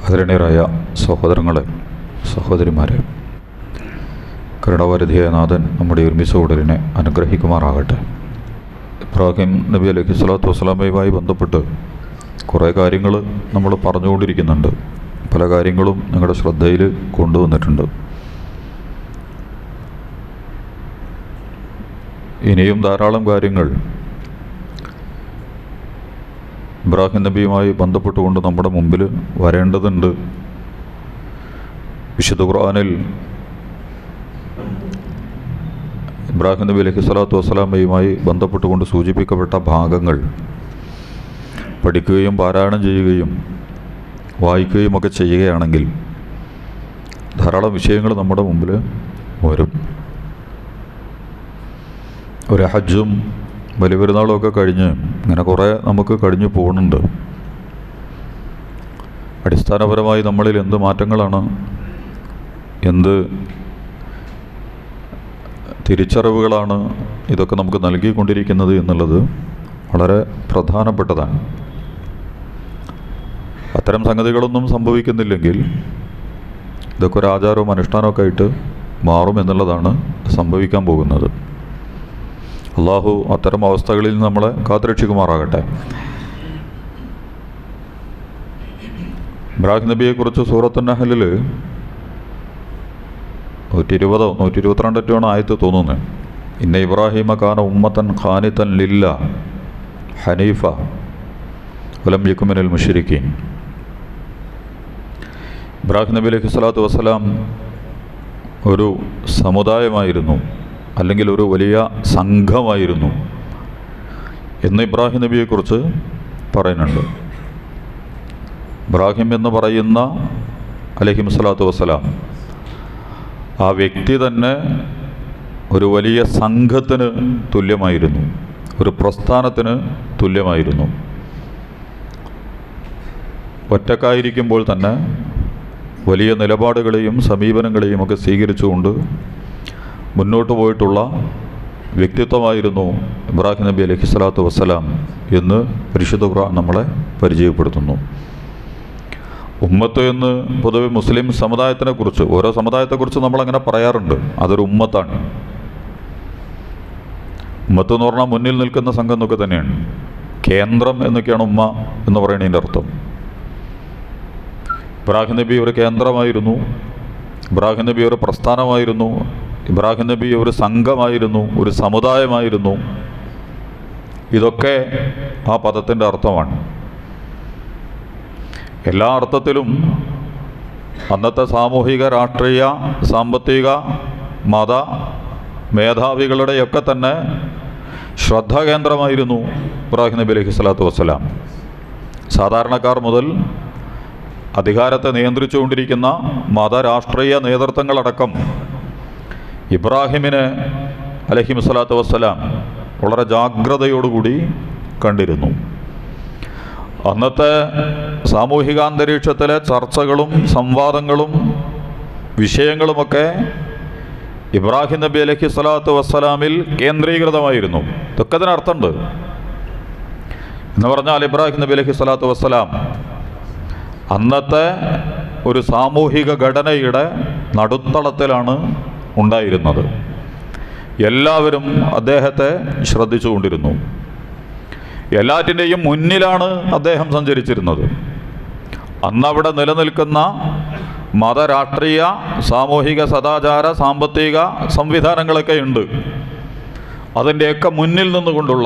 ആദരണീയരായ സഹോദരങ്ങളെ സഹോദരിമാരെ കരുണാവാരിധിയായ നാഥൻ നമ്മുടെ ഒരുമിച്ച് കൂടലിനെ അനുഗ്രഹിക്കുമാറാകട്ടെ ഇബ്രാഹിം നബി അലൈഹി സ്വലാത്തു വസ്സലാമയുമായി ബന്ധപ്പെട്ട് കുറേ കാര്യങ്ങൾ നമ്മൾ പറഞ്ഞുകൊണ്ടിരിക്കുന്നുണ്ട് പല കാര്യങ്ങളും നിങ്ങളുടെ ശ്രദ്ധയിൽ കൊണ്ടുവന്നിട്ടുണ്ട് ഇനിയും ധാരാളം കാര്യങ്ങൾ ഇബ്രാഹിം നബിയുമായി ബന്ധപ്പെട്ടുകൊണ്ട് നമ്മുടെ മുമ്പിൽ വരേണ്ടതുണ്ട് വിശുദ്ധ ഖുർആനിൽ ഇബ്രാഹിം നബി അലൈഹി സ്വലാത്തു വസ്സലാമയുമായി ബന്ധപ്പെട്ടുകൊണ്ട് സൂചിപ്പിക്കപ്പെട്ട ഭാഗങ്ങൾ പഠിക്കുകയും പാരായണം ചെയ്യുകയും വായിക്കുകയും ഒക്കെ ചെയ്യുകയാണെങ്കിൽ ധാരാളം വിഷയങ്ങൾ നമ്മുടെ മുമ്പിൽ വരും ഒരു ഹജ്ജും ബലിപെരുന്നാളും ഒക്കെ കഴിഞ്ഞ് ഇങ്ങനെ കുറേ നമുക്ക് കഴിഞ്ഞു പോകുന്നുണ്ട് അടിസ്ഥാനപരമായി നമ്മളിൽ എന്ത് മാറ്റങ്ങളാണ് എന്ത് തിരിച്ചറിവുകളാണ് ഇതൊക്കെ നമുക്ക് നൽകിക്കൊണ്ടിരിക്കുന്നത് എന്നുള്ളത് വളരെ പ്രധാനപ്പെട്ടതാണ് അത്തരം സംഗതികളൊന്നും സംഭവിക്കുന്നില്ലെങ്കിൽ ഇതൊക്കെ ഒരു ആചാരവും അനുഷ്ഠാനമൊക്കെ ആയിട്ട് മാറും എന്നുള്ളതാണ് സംഭവിക്കാൻ പോകുന്നത് അള്ളാഹു അത്തരം അവസ്ഥകളിൽ നിന്ന് നമ്മളെ കാത്തുരക്ഷിക്കുമാറാകട്ടെ ഇബ്രാഹിം നബിയെക്കുറിച്ച് സൂറത്ത് നഹലിൽ നൂറ്റി ഇരുപതോ നൂറ്റി ഇരുപത്തിരണ്ടൊക്കെയാണ് ആയത്ത് തോന്നുന്നത് ഇന്ന ഇബ്രാഹിമ ഖാന ഉമ്മത്തൻ ഖാനിത്തൻ ലില്ല ഹനീഫ വലം യക്കുമിനൽ മുഷരിക്കീൻ ഇബ്രാഹിം നബി അലൈഹി സ്വലാത്തു വസ്സലാം ഒരു സമുദായമായിരുന്നു അല്ലെങ്കിൽ ഒരു വലിയ സംഘമായിരുന്നു എന്ന് ഇബ്രാഹിം നബിയെക്കുറിച്ച് പറയുന്നുണ്ട് ഇബ്രാഹിം എന്ന് പറയുന്ന അലഹിം സ്വലാത്തു വസ്സലാം ആ വ്യക്തി തന്നെ ഒരു വലിയ സംഘത്തിന് തുല്യമായിരുന്നു ഒരു പ്രസ്ഥാനത്തിന് തുല്യമായിരുന്നു ഒറ്റക്കായിരിക്കുമ്പോൾ തന്നെ വലിയ നിലപാടുകളെയും സമീപനങ്ങളെയും ഒക്കെ സ്വീകരിച്ചുകൊണ്ട് മുന്നോട്ട് പോയിട്ടുള്ള വ്യക്തിത്വമായിരുന്നു ഇബ്രാഹിം നബി അലൈഹി സ്വലാത്തു വസ്സലാം എന്ന് പരിശുദ്ധ ഖുർആൻ നമ്മളെ പരിചയപ്പെടുത്തുന്നു ഉമ്മത്ത് എന്ന് പൊതുവെ മുസ്ലിം സമുദായത്തിനെ കുറിച്ച് ഓരോ സമുദായത്തെക്കുറിച്ച് നമ്മളങ്ങനെ പറയാറുണ്ട് അതൊരു ഉമ്മത്താണ് ഉമ്മത്ത് എന്ന് പറഞ്ഞാൽ മുന്നിൽ നിൽക്കുന്ന സംഘം എന്നൊക്കെ തന്നെയാണ് കേന്ദ്രം എന്നൊക്കെയാണ് ഉമ്മ എന്ന് പറയുന്നതിൻ്റെ അർത്ഥം ഇബ്രാഹിം നബി ഒരു കേന്ദ്രമായിരുന്നു ഇബ്രാഹിം നബി ഒരു പ്രസ്ഥാനമായിരുന്നു ഇബ്രാഹിം നബി ഒരു സംഘമായിരുന്നു ഒരു സമുദായമായിരുന്നു ഇതൊക്കെ ആ പദത്തിൻ്റെ അർത്ഥമാണ് എല്ലാ അർത്ഥത്തിലും അന്നത്തെ സാമൂഹിക രാഷ്ട്രീയ സാമ്പത്തിക മത മേധാവികളുടെയൊക്കെ തന്നെ ശ്രദ്ധാകേന്ദ്രമായിരുന്നു ഇബ്രാഹിം നബി അലൈഹി സ്വലാത്തു വസ്സലാം സാധാരണക്കാർ മുതൽ അധികാരത്തെ നിയന്ത്രിച്ചുകൊണ്ടിരിക്കുന്ന മതരാഷ്ട്രീയ നേതൃത്വങ്ങളടക്കം ഇബ്രാഹിമിനെ അലഹി സ്വലാത്തു വസ്സലാം വളരെ ജാഗ്രതയോടുകൂടി കണ്ടിരുന്നു അന്നത്തെ സാമൂഹികാന്തരീക്ഷത്തിലെ ചർച്ചകളും സംവാദങ്ങളും വിഷയങ്ങളുമൊക്കെ ഇബ്രാഹിം നബി അലഹി സ്വലാത്തു വസ്സലാമിൽ കേന്ദ്രീകൃതമായിരുന്നു ഇതൊക്കെ അതിനർത്ഥമുണ്ട് എന്ന് പറഞ്ഞാൽ ഇബ്രാഹിം നബി അലഹി സ്വലാത്തു വസ്സലാം അന്നത്തെ ഒരു സാമൂഹിക ഘടനയുടെ നടുത്തളത്തിലാണ് ഉണ്ടായിരുന്നത് എല്ലാവരും അദ്ദേഹത്തെ ശ്രദ്ധിച്ചുകൊണ്ടിരുന്നു എല്ലാറ്റിൻ്റെയും മുന്നിലാണ് അദ്ദേഹം സഞ്ചരിച്ചിരുന്നത് അന്നവിടെ നിലനിൽക്കുന്ന മതരാഷ്ട്രീയ സാമൂഹിക സദാചാര സാമ്പത്തിക സംവിധാനങ്ങളൊക്കെ ഉണ്ട് അതിൻ്റെയൊക്കെ മുന്നിൽ നിന്നുകൊണ്ടുള്ള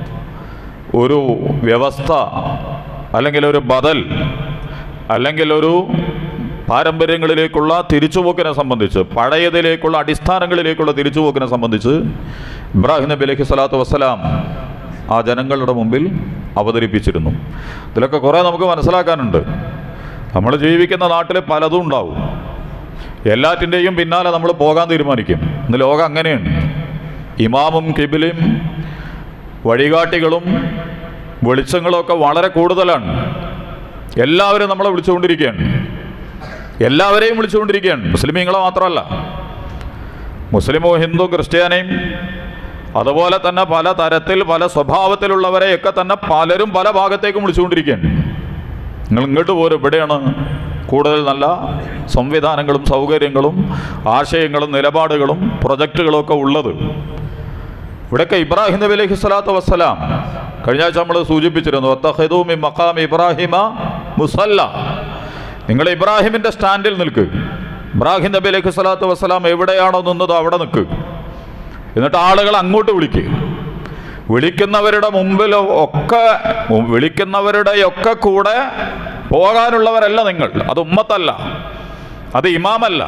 ഒരു വ്യവസ്ഥ അല്ലെങ്കിൽ ഒരു ബദൽ അല്ലെങ്കിൽ ഒരു പാരമ്പര്യങ്ങളിലേക്കുള്ള തിരിച്ചുപോക്കിനെ സംബന്ധിച്ച് പഴയതിലേക്കുള്ള അടിസ്ഥാനങ്ങളിലേക്കുള്ള തിരിച്ചുപോക്കിനെ സംബന്ധിച്ച് ഇബ്രാഹിം നബി അലൈഹി സ്വലാത്തു വസ്സലാം ആ ജനങ്ങളുടെ മുമ്പിൽ അവതരിപ്പിച്ചിരുന്നു ഇതിലൊക്കെ കുറേ നമുക്ക് മനസ്സിലാക്കാനുണ്ട് നമ്മൾ ജീവിക്കുന്ന നാട്ടിൽ പലതും ഉണ്ടാവും എല്ലാറ്റിൻ്റെയും പിന്നാലെ നമ്മൾ പോകാൻ തീരുമാനിക്കും ഇന്ന് ലോകം അങ്ങനെയാണ് ഇമാമും കിബിലും വഴികാട്ടികളും വെളിച്ചങ്ങളും ഒക്കെ വളരെ കൂടുതലാണ് എല്ലാവരും നമ്മളെ വിളിച്ചുകൊണ്ടിരിക്കുകയാണ് എല്ലാവരെയും വിളിച്ചുകൊണ്ടിരിക്കുകയാണ് മുസ്ലിമീങ്ങളെ മാത്രമല്ല മുസ്ലിമോ ഹിന്ദു ക്രിസ്ത്യാനിയും അതുപോലെ തന്നെ പല തരത്തിൽ പല സ്വഭാവത്തിലുള്ളവരെയൊക്കെ തന്നെ പലരും പല ഭാഗത്തേക്കും വിളിച്ചുകൊണ്ടിരിക്കുകയാണ് നിങ്ങൾ ഇങ്ങോട്ട് പോരും ഇവിടെയാണ് കൂടുതൽ നല്ല സംവിധാനങ്ങളും സൗകര്യങ്ങളും ആശയങ്ങളും നിലപാടുകളും പ്രൊജക്റ്റുകളും ഒക്കെ ഉള്ളത് ഇവിടെയൊക്കെ ഇബ്രാഹിം നബി അലൈഹി സ്വലാത്തു വസ്സലാം കഴിഞ്ഞ ആഴ്ച നമ്മൾ സൂചിപ്പിച്ചിരുന്നു "വത്തഖിദൂ മിൻ മഖാമി ഇബ്രാഹിമ മുസല്ല നിങ്ങൾ ഇബ്രാഹിമിൻ്റെ സ്റ്റാൻഡിൽ നിൽക്ക് ഇബ്രാഹിം നബി അലൈഹി സ്വലാത്തു വസ്സലാം എവിടെയാണോ നിന്നത് അവിടെ നിൽക്ക് എന്നിട്ട് ആളുകൾ അങ്ങോട്ട് വിളിക്കുക വിളിക്കുന്നവരുടെ മുമ്പിൽ ഒക്കെ വിളിക്കുന്നവരുടെ ഒക്കെ കൂടെ പോകാനുള്ളവരല്ല നിങ്ങൾ അത് ഉമ്മത്തല്ല അത് ഇമാമല്ല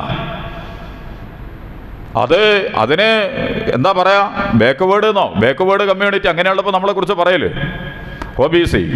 അത് അതിന് എന്താ പറയാ ബാക്ക്വേഡ് എന്നോ ബാക്ക്വേഡ് കമ്മ്യൂണിറ്റി അങ്ങനെയുള്ളപ്പോൾ നമ്മളെ കുറിച്ച് പറയല് O B C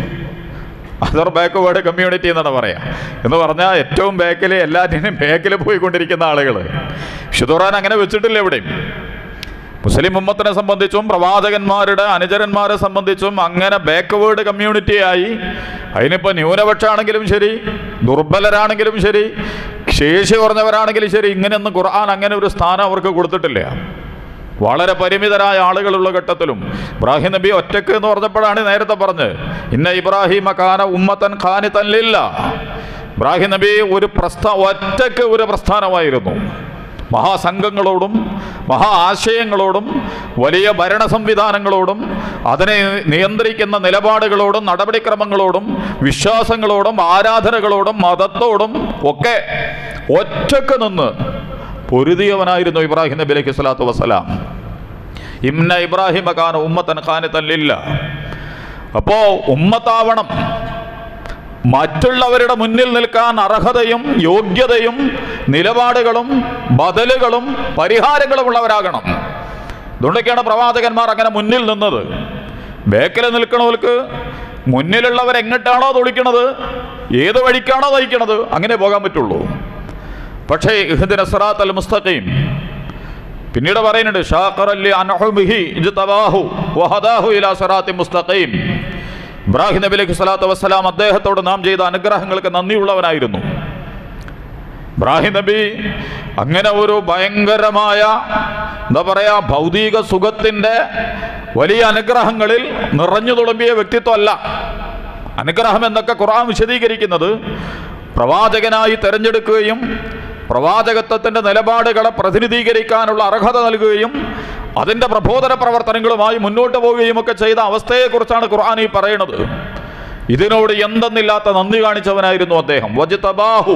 other backward community എന്നാണ് പറയാ എന്ന് പറഞ്ഞാൽ ഏറ്റവും ബാക്കിൽ എല്ലാറ്റിനും ബാക്കിൽ പോയിക്കൊണ്ടിരിക്കുന്ന ആളുകൾ ഷുദുറാൻ അങ്ങനെ വെച്ചിട്ടില്ല എവിടെയും മുസ്ലിം ഉമ്മത്തിനെ സംബന്ധിച്ചും പ്രവാചകന്മാരുടെ അനുചരന്മാരെ സംബന്ധിച്ചും അങ്ങനെ ബാക്ക്വേഡ് കമ്മ്യൂണിറ്റിയായി അതിനിപ്പോൾ ന്യൂനപക്ഷമാണെങ്കിലും ശരി ദുർബലരാണെങ്കിലും ശരി ശേഷി കുറഞ്ഞവരാണെങ്കിലും ശരി ഇങ്ങനെയൊന്നും ഖുർആൻ അങ്ങനെ ഒരു സ്ഥാനം അവർക്ക് കൊടുത്തിട്ടില്ല വളരെ പരിമിതരായ ആളുകളുള്ള ഘട്ടത്തിലും ഇബ്രാഹിം നബി ഒറ്റക്ക് എന്ന് പറഞ്ഞപ്പോഴാണ് നേരത്തെ പറഞ്ഞ് ഇന്ന ഇബ്രാഹിമ ഖാന ഉമ്മത്തൻ ഖാനി തല്ലില്ല ഇബ്രാഹിം നബി ഒരു പ്രസ്ഥാ ഒറ്റക്ക് ഒരു പ്രസ്ഥാനമായിരുന്നു മഹാസംഘങ്ങളോടും മഹാ ആശയങ്ങളോടും വലിയ ഭരണ സംവിധാനങ്ങളോടും അതിനെ നിയന്ത്രിക്കുന്ന നിലപാടുകളോടും നടപടിക്രമങ്ങളോടും വിശ്വാസങ്ങളോടും ആരാധനകളോടും മതത്തോടും ഒക്കെ ഒറ്റക്ക് നിന്ന് പൊരുതിയവനായിരുന്നു ഇബ്രാഹിം നബി അലൈഹി സ്വലാത്തു വസ്സലാം ഇമ്ന ഇബ്രാഹിം ഖാൻ ഉമ്മത്തൻ ഖാനത്തല്ലില്ല അപ്പോ ഉമ്മത്താവണം മറ്റുള്ളവരുടെ മുന്നിൽ നിൽക്കാൻ അർഹതയും യോഗ്യതയും നിലപാടുകളും ബദലുകളും പരിഹാരങ്ങളും ഉള്ളവരാകണം ഇതുകൊണ്ടൊക്കെയാണ് പ്രവാചകന്മാർ അങ്ങനെ മുന്നിൽ നിന്നത് ബേക്കിൽ നിൽക്കണവർക്ക് മുന്നിലുള്ളവർ എങ്ങോട്ടാണോ തൊളിക്കണത് ഏത് വഴിക്കാണോ നയിക്കണത് അങ്ങനെ പോകാൻ പറ്റുള്ളൂ പക്ഷേ ഇഹ്ദിന സിറാത്ത് അൽ മുസ്തഖീം പിന്നീട് പറയുന്നുണ്ട് ഷാഖറല്ലി അൻഹുമിഹി ഇജ്തബാഹു വഹദാഹു ഇലാ സിറാത്തി മുസ്തഖീം ഇബ്രാഹിം നബി അലൈഹി സ്വലാത്തു വസ്സലാം അദ്ദേഹത്തോട് നാം ചെയ്ത അനുഗ്രഹങ്ങൾക്ക് നന്ദിയുള്ളവനായിരുന്നു ഇബ്രാഹിം നബി അങ്ങനെ ഒരു ഭയങ്കരമായ എന്താ പറയാ ഭൗതിക സുഖത്തിൻ്റെ വലിയ അനുഗ്രഹങ്ങളിൽ നിറഞ്ഞു തുളുമ്പിയ വ്യക്തിത്വമല്ല അനുഗ്രഹം എന്നൊക്കെ ഖുർആൻ വിശദീകരിക്കുന്നത് പ്രവാചകനായി തെരഞ്ഞെടുക്കുകയും പ്രവാചകത്വത്തിൻ്റെ നിലപാടുകളെ പ്രതിനിധീകരിക്കാനുള്ള അർഹത നൽകുകയും അതിൻ്റെ പ്രബോധന പ്രവർത്തനങ്ങളുമായി മുന്നോട്ട് പോവുകയും ഒക്കെ ചെയ്ത അവസ്ഥയെക്കുറിച്ചാണ് ഖുർആൻ ഈ പറയുന്നത് ഇതിനോട് എന്തെന്നില്ലാത്ത നന്ദി കാണിച്ചവനായിരുന്നു അദ്ദേഹം വജിതബാഹു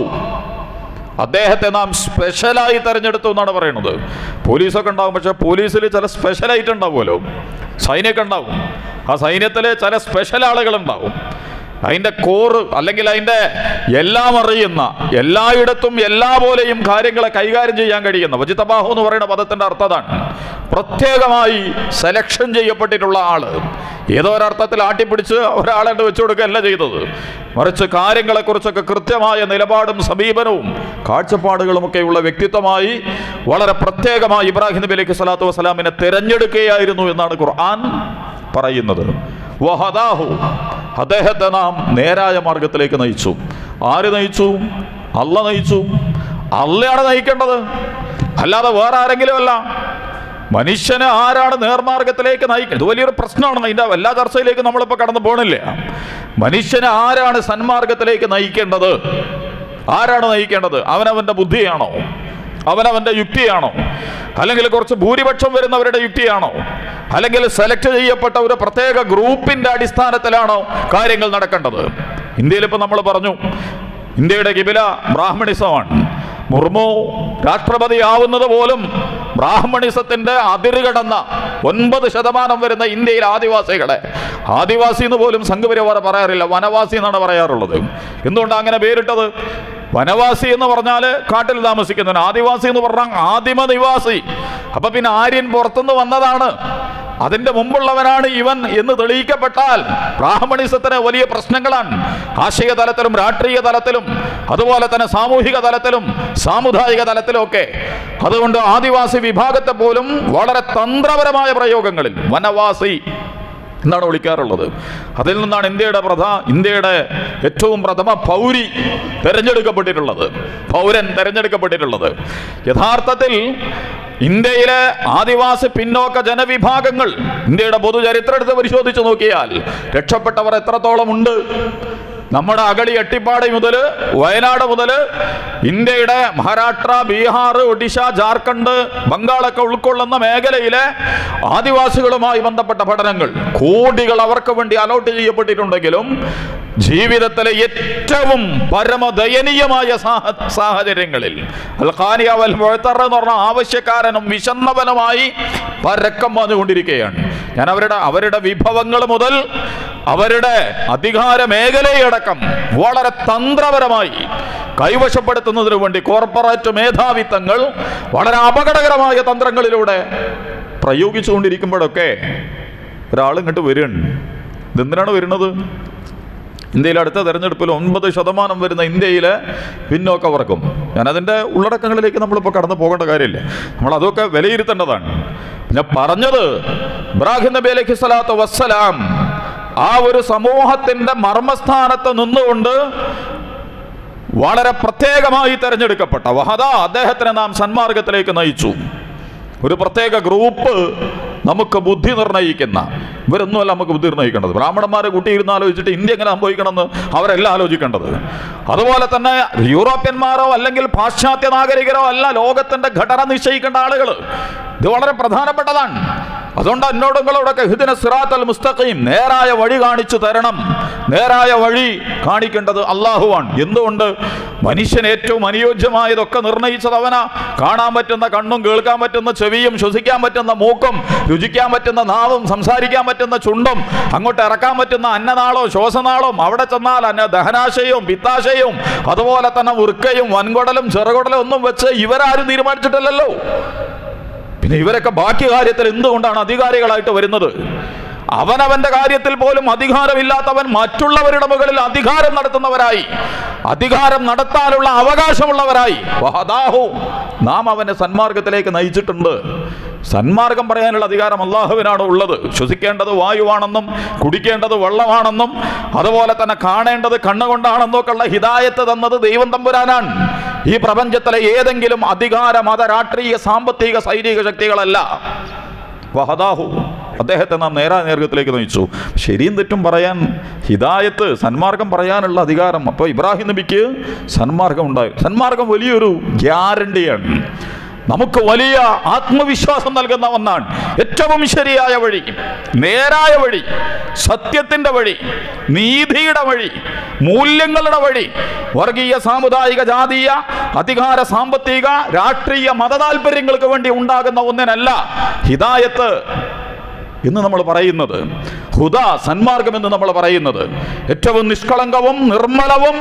അദ്ദേഹത്തെ നാം സ്പെഷ്യലായി തെരഞ്ഞെടുത്തു എന്നാണ് പറയുന്നത് പോലീസൊക്കെ ഉണ്ടാവും പക്ഷെ പോലീസിൽ ചില സ്പെഷ്യലായിട്ട് ഉണ്ടാവുമല്ലോ സൈന്യമൊക്കെ ഉണ്ടാവും ആ സൈന്യത്തിലെ ചില സ്പെഷ്യൽ ആളുകളുണ്ടാവും അതിൻ്റെ കോറ് അല്ലെങ്കിൽ അതിൻ്റെ എല്ലാം അറിയുന്ന എല്ലായിടത്തും എല്ലാ പോലെയും കാര്യങ്ങളെ കൈകാര്യം ചെയ്യാൻ കഴിയുന്ന വജിതബാഹു എന്ന് പറയുന്ന പദത്തിൻ്റെ അർത്ഥതാണ് പ്രത്യേകമായി സെലക്ഷൻ ചെയ്യപ്പെട്ടിട്ടുള്ള ആള് ഏതോ ഒരർത്ഥത്തിൽ ആട്ടിപ്പിടിച്ച് ഒരാളെ വെച്ചു കൊടുക്കുകയല്ല ചെയ്തത് മറിച്ച് കാര്യങ്ങളെക്കുറിച്ചൊക്കെ കൃത്യമായ നിലപാടും സമീപനവും കാഴ്ചപ്പാടുകളുമൊക്കെയുള്ള വ്യക്തിത്വമായി വളരെ പ്രത്യേകമായി ഇബ്രാഹിം നബി അലൈഹി സ്വലാത്തു വസ്സലാമിനെ തിരഞ്ഞെടുക്കുകയായിരുന്നു എന്നാണ് ഖുർആൻ പറയുന്നത് വഹദാഹു അദ്ദേഹത്തെ നാം നേരായ മാർഗത്തിലേക്ക് നയിച്ചു ആര് നയിച്ചു അല്ല നയിച്ചു അല്ലയാണ് നയിക്കേണ്ടത് അല്ലാതെ വേറെ ആരെങ്കിലും അല്ല മനുഷ്യനെ ആരാണ് നേർമാർഗത്തിലേക്ക് നയിക്കുന്നത് ഇത് വലിയൊരു പ്രശ്നമാണ് അതിൻ്റെ എല്ലാ ചർച്ചയിലേക്കും നമ്മളിപ്പോൾ കടന്നു പോകണില്ല മനുഷ്യനെ ആരാണ് സന്മാർഗത്തിലേക്ക് നയിക്കേണ്ടത് ആരാണ് നയിക്കേണ്ടത് അവനവൻ്റെ ബുദ്ധിയാണോ അവനവൻ്റെ യുക്തിയാണോ അല്ലെങ്കിൽ കുറച്ച് ഭൂരിപക്ഷം വരുന്നവരുടെ യുക്തിയാണോ അല്ലെങ്കിൽ സെലക്ട് ചെയ്യപ്പെട്ട ഒരു പ്രത്യേക ഗ്രൂപ്പിന്റെ അടിസ്ഥാനത്തിലാണോ കാര്യങ്ങൾ നടക്കേണ്ടത് ഇന്ത്യയിൽ ഇപ്പം നമ്മൾ പറഞ്ഞു ഇന്ത്യയുടെ കിബില ബ്രാഹ്മണിസമാണ് മുർമു രാഷ്ട്രപതി ആവുന്നത് പോലും ബ്രാഹ്മണിസത്തിന്റെ അതിരുകടന്ന ഒൻപത് ശതമാനം വരുന്ന ഇന്ത്യയിലെ ആദിവാസികളെ ആദിവാസി എന്ന് പോലും സംഘപരിവാർ പറയാറില്ല വനവാസി എന്നാണ് പറയാറുള്ളത് എന്തുകൊണ്ടാണ് അങ്ങനെ പേരിട്ടത് വനവാസി എന്ന് പറഞ്ഞാൽ കാട്ടിൽ താമസിക്കുന്നവൻ ആദിവാസി എന്ന് പറഞ്ഞാൽ ആദിമ നിവാസി അപ്പൊ പിന്നെ ആര്യൻ പുറത്തുനിന്ന് വന്നതാണ് അതിന്റെ മുമ്പുള്ളവനാണ് ഇവൻ എന്ന് തെളിയിക്കപ്പെട്ടാൽ ബ്രാഹ്മണിസത്തിന് വലിയ പ്രശ്നങ്ങളാണ് ആശയ തലത്തിലും രാഷ്ട്രീയ തലത്തിലും അതുപോലെ തന്നെ സാമൂഹിക തലത്തിലും സാമുദായിക തലത്തിലും ഒക്കെ അതുകൊണ്ട് ആദിവാസി വിഭാഗത്തെ പോലും വളരെ തന്ത്രപരമായ പ്രയോഗങ്ങളിൽ വനവാസി എന്നാണ് വിളിക്കാറുള്ളത് അതിൽ നിന്നാണ് ഇന്ത്യയുടെ പ്രധാ ഇന്ത്യയുടെ ഏറ്റവും പ്രഥമ പൗരി തിരഞ്ഞെടുക്കപ്പെട്ടിട്ടുള്ളത് പൗരൻ തിരഞ്ഞെടുക്കപ്പെട്ടിട്ടുള്ളത് യഥാർത്ഥത്തിൽ ഇന്ത്യയിലെ ആദിവാസി പിന്നോക്ക ജനവിഭാഗങ്ങൾ ഇന്ത്യയുടെ പൊതുചരിത്രം എടുത്ത് പരിശോധിച്ച് നോക്കിയാൽ രക്ഷപ്പെട്ടവർ എത്രത്തോളം ഉണ്ട് നമ്മുടെ അഗളി എട്ടിപ്പാടി മുതൽ വയനാട് മുതൽ ഇന്ത്യയുടെ മഹാരാഷ്ട്ര ബീഹാർ ഒഡീഷ ജാർഖണ്ഡ് ബംഗാളൊക്കെ ഉൾക്കൊള്ളുന്ന മേഖലയിലെ ആദിവാസികളുമായി ബന്ധപ്പെട്ട പഠനങ്ങൾ കോടികൾ അവർക്ക് വേണ്ടി അലോട്ട് ചെയ്യപ്പെട്ടിട്ടുണ്ടെങ്കിലും ജീവിതത്തിലെ ഏറ്റവും പരമദയനീയമായ സാഹ- സാഹചര്യങ്ങളിൽ അൽ ഖാനിയ വൽ മുഅ്തർ എന്ന് പറഞ്ഞ ആവശ്യക്കാരനും വിശന്നവനുമായി പരക്കം വന്നുകൊണ്ടിരിക്കുകയാണ് ഞാൻ അവരുടെ അവരുടെ വിഭവങ്ങൾ മുതൽ അവരുടെ അധികാര മേഖലയടക്കം വളരെ തന്ത്രപരമായി കൈവശപ്പെടുത്തുന്നതിനു വേണ്ടി കോർപ്പറേറ്റ് മേധാവിത്വങ്ങൾ വളരെ അപകടകരമായ തന്ത്രങ്ങളിലൂടെ പ്രയോഗിച്ചുകൊണ്ടിരിക്കുമ്പോഴൊക്കെ ഒരാൾ ഇങ്ങോട്ട് വരികയാണ് ഇതെന്തിനാണ് വരുന്നത് ഇന്ത്യയിലെ അടുത്ത തെരഞ്ഞെടുപ്പിൽ ഒൻപത് ശതമാനം വരുന്ന ഇന്ത്യയിലെ പിന്നോക്കവർക്കും ഞാനതിൻ്റെ ഉള്ളടക്കങ്ങളിലേക്ക് നമ്മളിപ്പോൾ കടന്നു പോകേണ്ട കാര്യമില്ല നമ്മൾ അതൊക്കെ വിലയിരുത്തേണ്ടതാണ് ഞാൻ പറഞ്ഞത് ഇബ്രാഹിം നബി അലൈഹി സ്വലാത്തു വസ്സലാം ആ ഒരു സമൂഹത്തിന്റെ മർമ്മസ്ഥാനത്ത് നിന്നുകൊണ്ട് വളരെ പ്രത്യേകമായി തെരഞ്ഞെടുക്കപ്പെട്ട വഹദ അദ്ദേഹത്തിനെ നാം സന്മാർഗത്തിലേക്ക് നയിച്ചു ഒരു പ്രത്യേക ഗ്രൂപ്പ് നമുക്ക് ബുദ്ധി നിർണ്ണയിക്കുന്ന ഇവരൊന്നുമല്ല നമുക്ക് ബുദ്ധി നിർണ്ണയിക്കേണ്ടത് ബ്രാഹ്മണന്മാരെ കൂട്ടിയിരുന്ന് ആലോചിച്ചിട്ട് ഇന്ത്യ എങ്ങനെ സംഭവിക്കണമെന്ന് അവരെല്ലാം ആലോചിക്കേണ്ടത് അതുപോലെ തന്നെ യൂറോപ്യന്മാരോ അല്ലെങ്കിൽ പാശ്ചാത്യ നാഗരികരോ അല്ല ലോകത്തിന്റെ ഘടന നിശ്ചയിക്കേണ്ട ആളുകൾ ഇത് വളരെ പ്രധാനപ്പെട്ടതാണ് അതുകൊണ്ട് എന്നോട് നിങ്ങളോടൊക്കെ ഹിദിന സിറാത്തൽ മുസ്തഖീം നേരായ വഴി കാണിച്ചു തരണം നേരായ വഴി കാണിക്കേണ്ടത് അള്ളാഹുവാണ് എന്തുകൊണ്ട് മനുഷ്യന് ഏറ്റവും അനുയോജ്യമായതൊക്കെ നിർണയിച്ചത് അവനാ കാണാൻ പറ്റുന്ന കണ്ണും കേൾക്കാൻ പറ്റുന്ന ചെവിയും ശ്വസിക്കാൻ പറ്റുന്ന മൂക്കും രുചിക്കാൻ പറ്റുന്ന നാവും സംസാരിക്കാൻ പറ്റുന്ന ചുണ്ടും അങ്ങോട്ട് ഇറക്കാൻ പറ്റുന്ന അന്നനാളോ ശ്വാസനാളോ അവിടെ ചെന്നാൽ അന്ന ദഹനാശയവും പിത്താശയവും അതുപോലെ തന്നെ വൃക്കയും വൻകുടലും ചെറുകുടലും ഒന്നും വെച്ച് ഇവരാരും തീരുമാനിച്ചിട്ടില്ലല്ലോ പിന്നെ ഇവരൊക്കെ ബാക്കി കാര്യത്തിൽ എന്തുകൊണ്ടാണ് അധികാരികളായിട്ട് വരുന്നത് അവനവന്റെ കാര്യത്തിൽ പോലും അധികാരമില്ലാത്തവൻ മറ്റുള്ളവരുടെ മുകളിൽ അധികാരം നടത്തുന്നവരായി അധികാരം നടത്താനുള്ള അവകാശമുള്ളവരായി വഹദാഹു നാം അവനെ സന്മാർഗത്തിലേക്ക് നയിച്ചിട്ടുണ്ട് സന്മാർഗം പറയാനുള്ള അധികാരം അള്ളാഹുവിനാണ് ഉള്ളത് ശ്വസിക്കേണ്ടത് വായുവാണെന്നും കുടിക്കേണ്ടത് വെള്ളമാണെന്നും അതുപോലെ തന്നെ കാണേണ്ടത് കണ്ണുകൊണ്ടാണെന്നും ഒക്കെ ഉള്ള ഹിദായത്ത് തന്നത് ദൈവം തമ്പുരാനാണ് ഈ പ്രപഞ്ചത്തിലെ ഏതെങ്കിലും അധികാര മത രാഷ്ട്രീയ സാമ്പത്തിക സൈനിക ശക്തികളല്ല വഹദാഹു അദ്ദേഹത്തെ നാം നേരാ നേർഗത്തിലേക്ക് നയിച്ചു ശരിയും തെറ്റും പറയാൻ ഹിദായത്ത് സന്മാർഗം പറയാനുള്ള അധികാരം അപ്പോൾ ഇബ്രാഹിം നബിക്ക് സന്മാർഗം ഉണ്ടായി സന്മാർഗം വലിയൊരു ഗ്യാരണ്ടിയാണ് നമുക്ക് വലിയ ആത്മവിശ്വാസം നൽകുന്ന ഒന്നാണ് ഏറ്റവും ശരിയായ വഴി നേരായ വഴി സത്യത്തിൻ്റെ വഴി നീതിയുടെ വഴി മൂല്യങ്ങളുടെ വഴി വർഗീയ സാമുദായിക ജാതീയ അധികാര സാമ്പത്തിക രാഷ്ട്രീയ മതതാൽപര്യങ്ങൾക്ക് വേണ്ടി ഉണ്ടാകുന്ന ഒന്നിനല്ല ഹിദായത്ത് എന്ന് നമ്മൾ പറയുന്നത് ഹുദ സന്മാർഗം എന്ന് നമ്മൾ പറയുന്നത് ഏറ്റവും നിഷ്കളങ്കവും നിർമ്മലവും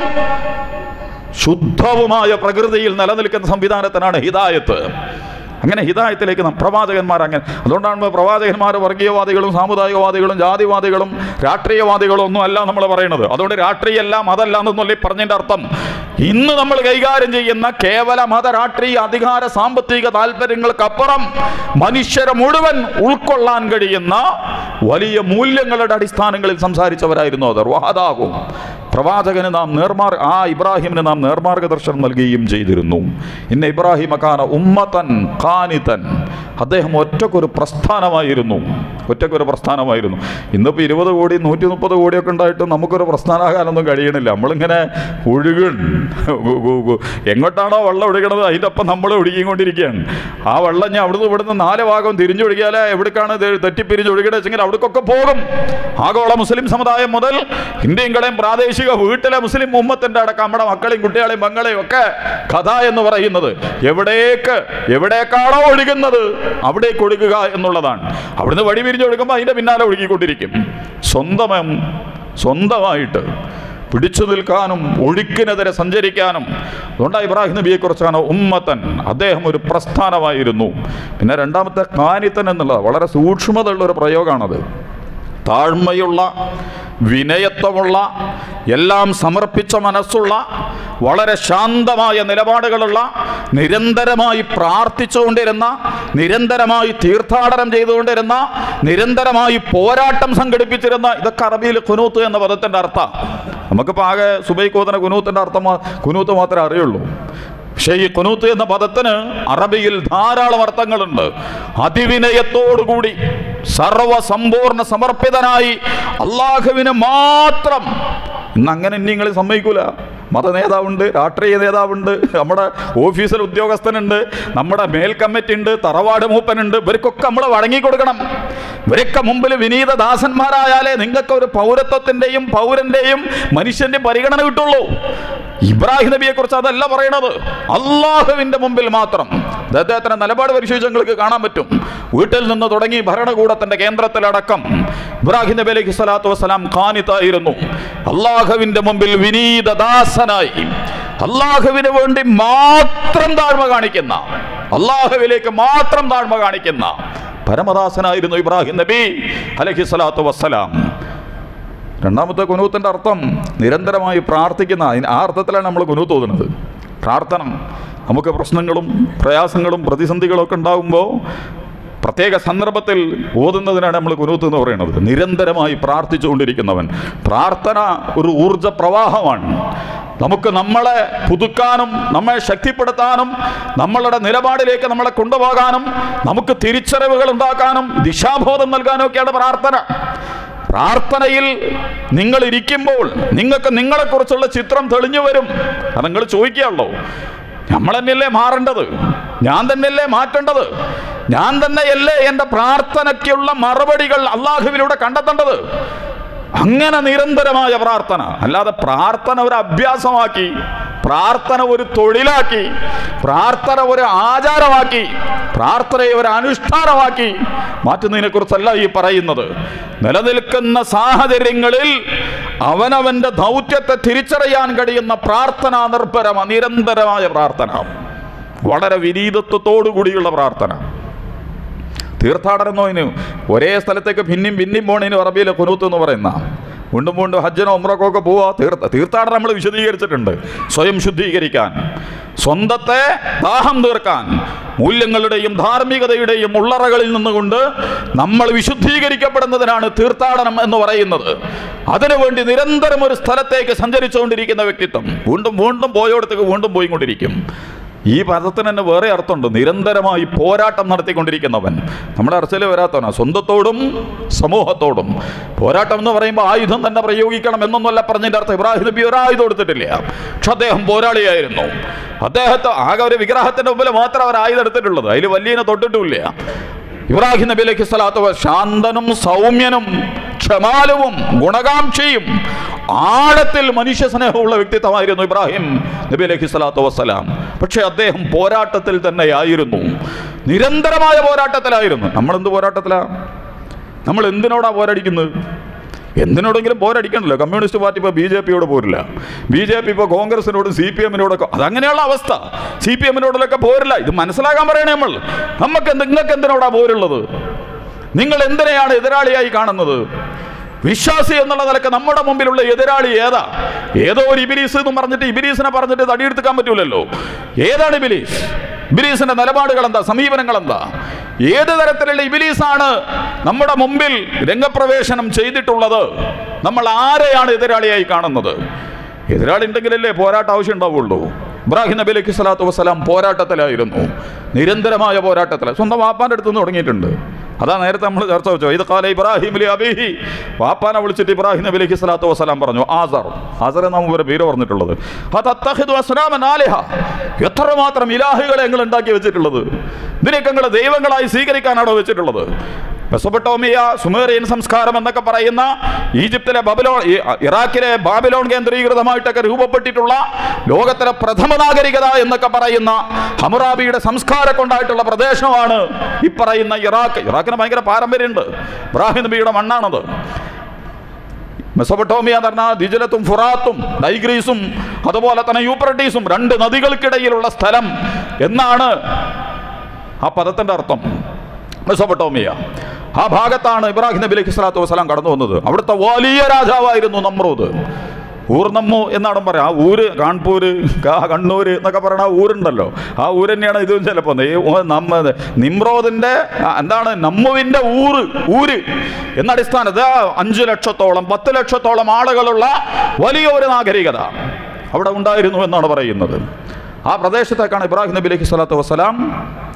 ശുദ്ധവുമായ പ്രകൃതിയിൽ നിലനിൽക്കുന്ന സംവിധാനത്തിനാണ് ഹിദായത്ത് അങ്ങനെ ഹിദായത്തിലേക്ക് നാം പ്രവാചകന്മാർ അങ്ങനെ അതുകൊണ്ടാണ് പ്രവാചകന്മാർ വർഗീയവാദികളും സാമുദായികവാദികളും ജാതിവാദികളും രാഷ്ട്രീയവാദികളും ഒന്നും അല്ല നമ്മൾ പറയുന്നത് അതുകൊണ്ട് രാഷ്ട്രീയമല്ല മതമല്ല എന്നൊന്നുമല്ല ഈ പറഞ്ഞതിൻ്റെ അർത്ഥം ഇന്ന് നമ്മൾ കൈകാര്യം ചെയ്യുന്ന കേവല മത രാഷ്ട്രീയ അധികാര സാമ്പത്തിക താല്പര്യങ്ങൾക്കപ്പുറം മനുഷ്യരെ മുഴുവൻ ഉൾക്കൊള്ളാൻ കഴിയുന്ന വലിയ മൂല്യങ്ങളുടെ അടിസ്ഥാനങ്ങളിൽ സംസാരിച്ചവരായിരുന്നു അവർ വഹദാകും പ്രവാചകന് നാം നേർമാർ ആ ഇബ്രാഹിമിന് നാം നേർമാർഗദർശനം നൽകുകയും ചെയ്തിരുന്നു ഇന്ന ഇബ്രാഹിം അക്കാന ഉമ്മത്തൻ ഖാനിതൻ അദ്ദേഹം ഒറ്റക്കൊരു പ്രസ്ഥാനമായിരുന്നു ഒറ്റക്കൊരു പ്രസ്ഥാനമായിരുന്നു ഇന്നിപ്പോൾ ഇരുപത് കോടി നൂറ്റി മുപ്പത് കോടിയൊക്കെ ഉണ്ടായിട്ട് നമുക്കൊരു പ്രസ്ഥാനമാകാനൊന്നും കഴിയണില്ല നമ്മളിങ്ങനെ ഒഴുകൺ എങ്ങോട്ടാണോ വെള്ളം ഒഴുകണത് അതിൻ്റെ ഒപ്പം നമ്മൾ ഒഴുകിക്കൊണ്ടിരിക്കുകയാണ് ആ വെള്ളം ഞാൻ അവിടുന്ന് ഇവിടുന്ന് നാല് ഭാഗം തിരിഞ്ഞൊഴുകിയാലേ എവിടേക്കാണ് ഇത് തെറ്റിപ്പിരിഞ്ഞ് ഒഴുകിയത് വെച്ചെങ്കിൽ അവിടേക്കൊക്കെ പോകും ആഗോള മുസ്ലിം സമുദായം മുതൽ ഇന്ത്യകളെയും പ്രാദേശിക വീട്ടിലെ മുസ്ലിം ഉമ്മത്തിൻ്റെ അടക്കം നമ്മുടെ മക്കളെയും കുട്ടികളെയും മങ്ങളെയും ഒക്കെ കഥ എന്ന് പറയുന്നത് എവിടേക്ക് എവിടേക്കാണോ ഒഴുകുന്നത് അവിടേക്ക് ഒഴുകുക എന്നുള്ളതാണ് അവിടുന്ന് വഴി പിരിഞ്ഞ് ഒഴുകുമ്പോൾ അതിൻ്റെ പിന്നാലെ ഒഴുകിക്കൊണ്ടിരിക്കും സ്വന്തം സ്വന്തമായിട്ട് പിടിച്ചു നിൽക്കാനും ഒഴുക്കിനെതിരെ സഞ്ചരിക്കാനും അതുകൊണ്ടാണ് ഇബ്രാഹിം നബിയെ കുറിച്ചാണ് ഉമ്മത്തൻ അദ്ദേഹം ഒരു പ്രസ്ഥാനമായിരുന്നു പിന്നെ രണ്ടാമത്തെ കാനിത്തൻ എന്നുള്ളത് വളരെ സൂക്ഷ്മതയുള്ള ഒരു പ്രയോഗമാണത് താഴ്മയുള്ള വിനയത്വമുള്ള എല്ലാം സമർപ്പിച്ച മനസ്സുള്ള വളരെ ശാന്തമായ നിലപാടുകളുള്ള നിരന്തരമായി പ്രാർത്ഥിച്ചുകൊണ്ടിരുന്ന നിരന്തരമായി തീർത്ഥാടനം ചെയ്തുകൊണ്ടിരുന്ന നിരന്തരമായി പോരാട്ടം സംഘടിപ്പിച്ചിരുന്ന ഇതൊക്കെ അറബിയിൽ കുനൂത്ത് എന്ന പദത്തിൻ്റെ അർത്ഥം നമുക്കിപ്പോൾ ആകെ സുബൈക്കോതന കുനൂത്തിൻ്റെ അർത്ഥം മാ- കുനൂത്ത് മാത്രമേ അറിയുള്ളൂ പക്ഷേ ഈ കുനൂത്ത് എന്ന പദത്തിന് അറബിയിൽ ധാരാളം അർത്ഥങ്ങളുണ്ട് അതിവിനയത്തോടുകൂടി സർവസമ്പൂർണ്ണ സമർപ്പിതനായി അള്ളാഹുവിന് മാത്രം ഇന്ന് അങ്ങനെ ഇനി നിങ്ങൾ സമ്മതിക്കൂല മത നേതാവുണ്ട് രാഷ്ട്രീയ നേതാവുണ്ട് നമ്മുടെ ഓഫീസിൽ ഉദ്യോഗസ്ഥനുണ്ട് നമ്മുടെ മേൽ കമ്മിറ്റി ഉണ്ട് തറവാട് മൂപ്പനുണ്ട് ഇവർക്കൊക്കെ നമ്മൾ വഴങ്ങി കൊടുക്കണം ഇവരൊക്കെ മുമ്പിൽ വിനീത ദാസന്മാരായാലേ നിങ്ങൾക്ക് ഒരു പൗരത്വത്തിൻ്റെയും പൗരൻ്റെയും മനുഷ്യൻ്റെ പരിഗണന കിട്ടുള്ളൂ ഇബ്രാഹിം നബിയെ കുറിച്ച് അതല്ല പറയണത് അള്ളാഹുവിന്റെ മുമ്പിൽ മാത്രം അദ്ദേഹത്തിന്റെ നിലപാട് പരിശോധിച്ച് നിങ്ങൾക്ക് കാണാൻ പറ്റും വീട്ടിൽ നിന്ന് തുടങ്ങി ഭരണകൂടത്തിന്റെ കേന്ദ്രത്തിലടക്കം ഇബ്രാഹിം നബി അലൈഹി സ്വലാത്തു വസ്സലാം ഖാനിത്തായിരുന്നു അള്ളാഹുവിന്റെ മുമ്പിൽ വിനീത ദാസനായി അള്ളാഹുവിന് വേണ്ടി മാത്രം താഴ്മ കാണിക്കുന്ന അള്ളാഹുവിലേക്ക് മാത്രം താഴ്മ കാണിക്കുന്ന പരമദാസനായിരുന്നു ഇബ്രാഹിം നബി അലൈഹി സ്വലാത്തു വസ്സലാം രണ്ടാമത്തെ കുനൂത്തിൻ്റെ അർത്ഥം നിരന്തരമായി പ്രാർത്ഥിക്കുന്ന അതിന് ആ അർത്ഥത്തിലാണ് നമ്മൾ കുനൂത്ത് ഓതുന്നത് പ്രാർത്ഥന നമുക്ക് പ്രശ്നങ്ങളും പ്രയാസങ്ങളും പ്രതിസന്ധികളും ഒക്കെ ഉണ്ടാകുമ്പോൾ പ്രത്യേക സന്ദർഭത്തിൽ ഓതുന്നതിനാണ് നമ്മൾ കുനൂത്ത് എന്ന് പറയുന്നത് നിരന്തരമായി പ്രാർത്ഥിച്ചുകൊണ്ടിരിക്കുന്നവൻ പ്രാർത്ഥന ഒരു ഊർജ പ്രവാഹമാണ് നമുക്ക് നമ്മളെ പുതുക്കാനും നമ്മെ ശക്തിപ്പെടുത്താനും നമ്മളുടെ നിലപാടിലേക്ക് നമ്മളെ കൊണ്ടുപോകാനും നമുക്ക് തിരിച്ചറിവുകൾ ഉണ്ടാക്കാനും ദിശാബോധം നൽകാനും ഒക്കെയാണ് പ്രാർത്ഥന പ്രാർത്ഥനയിൽ നിങ്ങൾ ഇരിക്കുമ്പോൾ നിങ്ങൾക്ക് നിങ്ങളെക്കുറിച്ചുള്ള ചിത്രം തെളിഞ്ഞു വരും അത് നിങ്ങൾ ചോദിക്കുകയുള്ളൂ നമ്മൾ തന്നെയല്ലേ മാറേണ്ടത് ഞാൻ തന്നെയല്ലേ മാറ്റേണ്ടത് ഞാൻ തന്നെയല്ലേ എൻ്റെ പ്രാർത്ഥനയ്ക്കുള്ള മറുപടികൾ അള്ളാഹുവിലൂടെ കണ്ടെത്തേണ്ടത് അങ്ങനെ നിരന്തരമായ പ്രാർത്ഥന അല്ലാതെ പ്രാർത്ഥന ഒരു അഭ്യാസമാക്കി പ്രാർത്ഥന ഒരു തൊഴിലാക്കി പ്രാർത്ഥന ഒരു ആചാരമാക്കി പ്രാർത്ഥനയെ ഒരു അനുഷ്ഠാനമാക്കി മാറ്റുന്നതിനെ കുറിച്ചല്ല ഈ പറയുന്നത് നിലനിൽക്കുന്ന സാഹചര്യങ്ങളിൽ അവനവന്റെ ദൗത്യത്തെ തിരിച്ചറിയാൻ കഴിയുന്ന പ്രാർത്ഥന നിർഭരമ നിരന്തരമായ പ്രാർത്ഥന വളരെ വിനീതത്വത്തോടു കൂടിയുള്ള പ്രാർത്ഥന തീർത്ഥാടനം എന്നതിന് ഒരേ സ്ഥലത്തേക്ക് പിന്നെയും പിന്നെയും പോണതിന് അറബിയിലെ കുനൂത്ത് എന്ന് പറയുന്ന വീണ്ടും വീണ്ടും ഹജ്ജനോ ഉമ്രക്കോ ഒക്കെ പോവാ തീർത്ഥ തീർത്ഥാടനം നമ്മൾ വിശദീകരിച്ചിട്ടുണ്ട് സ്വയം ശുദ്ധീകരിക്കാൻ സ്വന്തത്തെ ദാഹം തീർക്കാൻ മൂല്യങ്ങളുടെയും ധാർമ്മികതയുടെയും ഉള്ളറകളിൽ നിന്നുകൊണ്ട് നമ്മൾ വിശുദ്ധീകരിക്കപ്പെടുന്നതിനാണ് തീർത്ഥാടനം എന്ന് പറയുന്നത് അതിനുവേണ്ടി നിരന്തരം ഒരു സ്ഥലത്തേക്ക് സഞ്ചരിച്ചുകൊണ്ടിരിക്കുന്ന വ്യക്തിത്വം വീണ്ടും വീണ്ടും പോയോടത്തേക്ക് വീണ്ടും പോയിക്കൊണ്ടിരിക്കും ഈ പദത്തിന് തന്നെ വേറെ അർത്ഥമുണ്ട് നിരന്തരമായി പോരാട്ടം നടത്തിക്കൊണ്ടിരിക്കുന്നവൻ നമ്മുടെ അർച്ചയിൽ വരാത്തവനാ സ്വന്തത്തോടും സമൂഹത്തോടും പോരാട്ടം എന്ന് പറയുമ്പോൾ ആയുധം തന്നെ പ്രയോഗിക്കണം എന്നൊന്നുമല്ല പറഞ്ഞതിൻ്റെ അർത്ഥം ഇബ്രാഹിം നബി ഒരു ആയുധം എടുത്തിട്ടില്ല പക്ഷെ അദ്ദേഹം പോരാളിയായിരുന്നു അദ്ദേഹത്തെ ആകെ ഒരു വിഗ്രഹത്തിന്റെ മുമ്പിൽ മാത്രം അവർ ആയുധം എടുത്തിട്ടുള്ളത് അതിൽ വലിയനെ തൊട്ടിട്ടുമില്ല ഇബ്രാഹിം നബി അലൈഹി സ്വലാത്തു വ- ശാന്തനും സൗമ്യനും ക്ഷമാലുവും ഗുണകാംക്ഷയും ആഴത്തിൽ മനുഷ്യ സ്നേഹമുള്ള വ്യക്തിത്വമായിരുന്നു ഇബ്രാഹിം നബി അലൈഹി സ്വലാത്തു വസ്സലാം പക്ഷെ അദ്ദേഹം പോരാട്ടത്തിൽ തന്നെയായിരുന്നു നിരന്തരമായ പോരാട്ടത്തിലായിരുന്നു നമ്മൾ എന്ത് പോരാട്ടത്തിലാ നമ്മൾ എന്തിനോടാ പോരടിക്കുന്നത് എന്തിനോടെങ്കിലും പോരടിക്കണല്ലോ കമ്മ്യൂണിസ്റ്റ് പാർട്ടി ഇപ്പോൾ ബി ജെ പിയോട് പോരില്ല ബി ജെ പി ഇപ്പോൾ കോൺഗ്രസിനോടും സി പി എമ്മിനോടൊക്കെ അതങ്ങനെയുള്ള അവസ്ഥ സി പി എമ്മിനോടിലൊക്കെ പോരില്ല ഇത് മനസ്സിലാക്കാൻ പറയണേ നമ്മൾ നമുക്ക് എന്ത് നിങ്ങൾക്ക് എന്തിനോടാ പോരുള്ളത് നിങ്ങൾ എന്തിനെയാണ് എതിരാളിയായി കാണുന്നത് വിശ്വാസി എന്നുള്ള നിലക്ക് നമ്മുടെ മുമ്പിലുള്ള എതിരാളി ഏതാ ഏതോ ഒരു ഇബിലീസ് എന്ന് പറഞ്ഞിട്ട് ഇബിലീസിനെ പറഞ്ഞിട്ട് തടിയെടുക്കാൻ പറ്റൂലല്ലോ ഏതാണ് ഇബിലീസ് ഇബിലീസിന്റെ നിലപാടുകൾ എന്താ സമീപനങ്ങൾ എന്താ ഏത് തരത്തിലുള്ള ഇബിലീസാണ് നമ്മുടെ മുമ്പിൽ രംഗപ്രവേശനം ചെയ്തിട്ടുള്ളത് നമ്മൾ ആരെയാണ് എതിരാളിയായി കാണുന്നത് എതിരാളി ഉണ്ടെങ്കിലല്ലേ പോരാട്ടം ആവശ്യം ഉണ്ടാവുള്ളൂ ഇബ്രാഹിം നബി അലൈഹി സ്വലാത്തു വസ്സലാം പോരാട്ടത്തിലായിരുന്നു നിരന്തരമായ പോരാട്ടത്തിൽ സ്വന്തം വാപ്പാൻ്റെ അടുത്ത് നിന്ന് തുടങ്ങിയിട്ടുണ്ട് അതാ നേരത്തെ നമ്മൾ ചർച്ച വെച്ചോ ഇത് കാല ഇബ്രാഹിം അലി അബിഹി വാപ്പാനെ വിളിച്ചിട്ട് ഇബ്രാഹിം നബി അലൈഹി സ്വലാത്തു വസ്സലാം പറഞ്ഞു ആസർ ആസർ എന്നാണ് ഇവരെ പേര് പറഞ്ഞിട്ടുള്ളത് "ഫതത്തഖിദു അസ്നാമൻ ആലിഹ." എത്രമാത്രം ഇലാഹുകളെ നിങ്ങൾ ഉണ്ടാക്കി വെച്ചിട്ടുള്ളത് ഇതിനൊക്കെ നിങ്ങൾ ദൈവങ്ങളായി സ്വീകരിക്കാനാണോ വെച്ചിട്ടുള്ളത് മെസോപ്പൊട്ടോമിയ സുമേറിയൻ സംസ്കാരം എന്നൊക്കെ പറയുന്ന ഈജിപ്തിലെ ബബലോൺ ഈ ഇറാഖിലെ ബാബിലോൺ കേന്ദ്രീകൃതമായിട്ടൊക്കെ രൂപപ്പെട്ടിട്ടുള്ള ലോകത്തിലെ പ്രഥമ നാഗരികത എന്നൊക്കെ പറയുന്ന ഹമുറാബിയുടെ സംസ്കാരം കൊണ്ടായിട്ടുള്ള പ്രദേശമാണ് ഈ പറയുന്ന ഇറാഖ് ഇറാഖിന് ഭയങ്കര പാരമ്പര്യമുണ്ട് ഇബ്രാഹിം നബിയുടെ മണ്ണാണത് മെസോപ്പൊട്ടോമിയ എന്ന് പറഞ്ഞാൽ ദിജലത്തും ഫുറാത്തും ഡൈഗ്രീസും അതുപോലെ തന്നെ യൂപ്രട്ടീസും രണ്ട് നദികൾക്കിടയിലുള്ള സ്ഥലം എന്നാണ് ആ പദത്തിന്റെ അർത്ഥം മെസോപ്പൊട്ടോമിയ ആ ഭാഗത്താണ് ഇബ്രാഹിം നബി അലൈഹി സ്വലാത്തു വസ്സലാം കടന്നു വന്നത് അവിടുത്തെ വലിയ രാജാവായിരുന്നു നമ്രൂദ് ഊർനമ്മു എന്നാണ് പറയാം ആ ഊര് കാൺപൂര് കാ- കണ്ണൂര് എന്നൊക്കെ പറയുന്ന ആ ഊരുണ്ടല്ലോ ആ ഊര് തന്നെയാണ് ഇതും ചിലപ്പോൾ ഈ ഓ- നമ്മ നിമ്രോദിന്റെ ആ, എന്താണ് നമ്മുവിന്റെ ഊര് ഊര് എന്ന അടിസ്ഥാനത്ത് ആ അഞ്ചു ലക്ഷത്തോളം പത്ത് ലക്ഷത്തോളം ആളുകളുള്ള വലിയ ഒരു നാഗരികത അവിടെ ഉണ്ടായിരുന്നു എന്നാണ് പറയുന്നത് ആ പ്രദേശത്തേക്കാണ് ഇബ്രാഹിം നബി അലൈഹി സ്വലാത്തു വസ്സലാം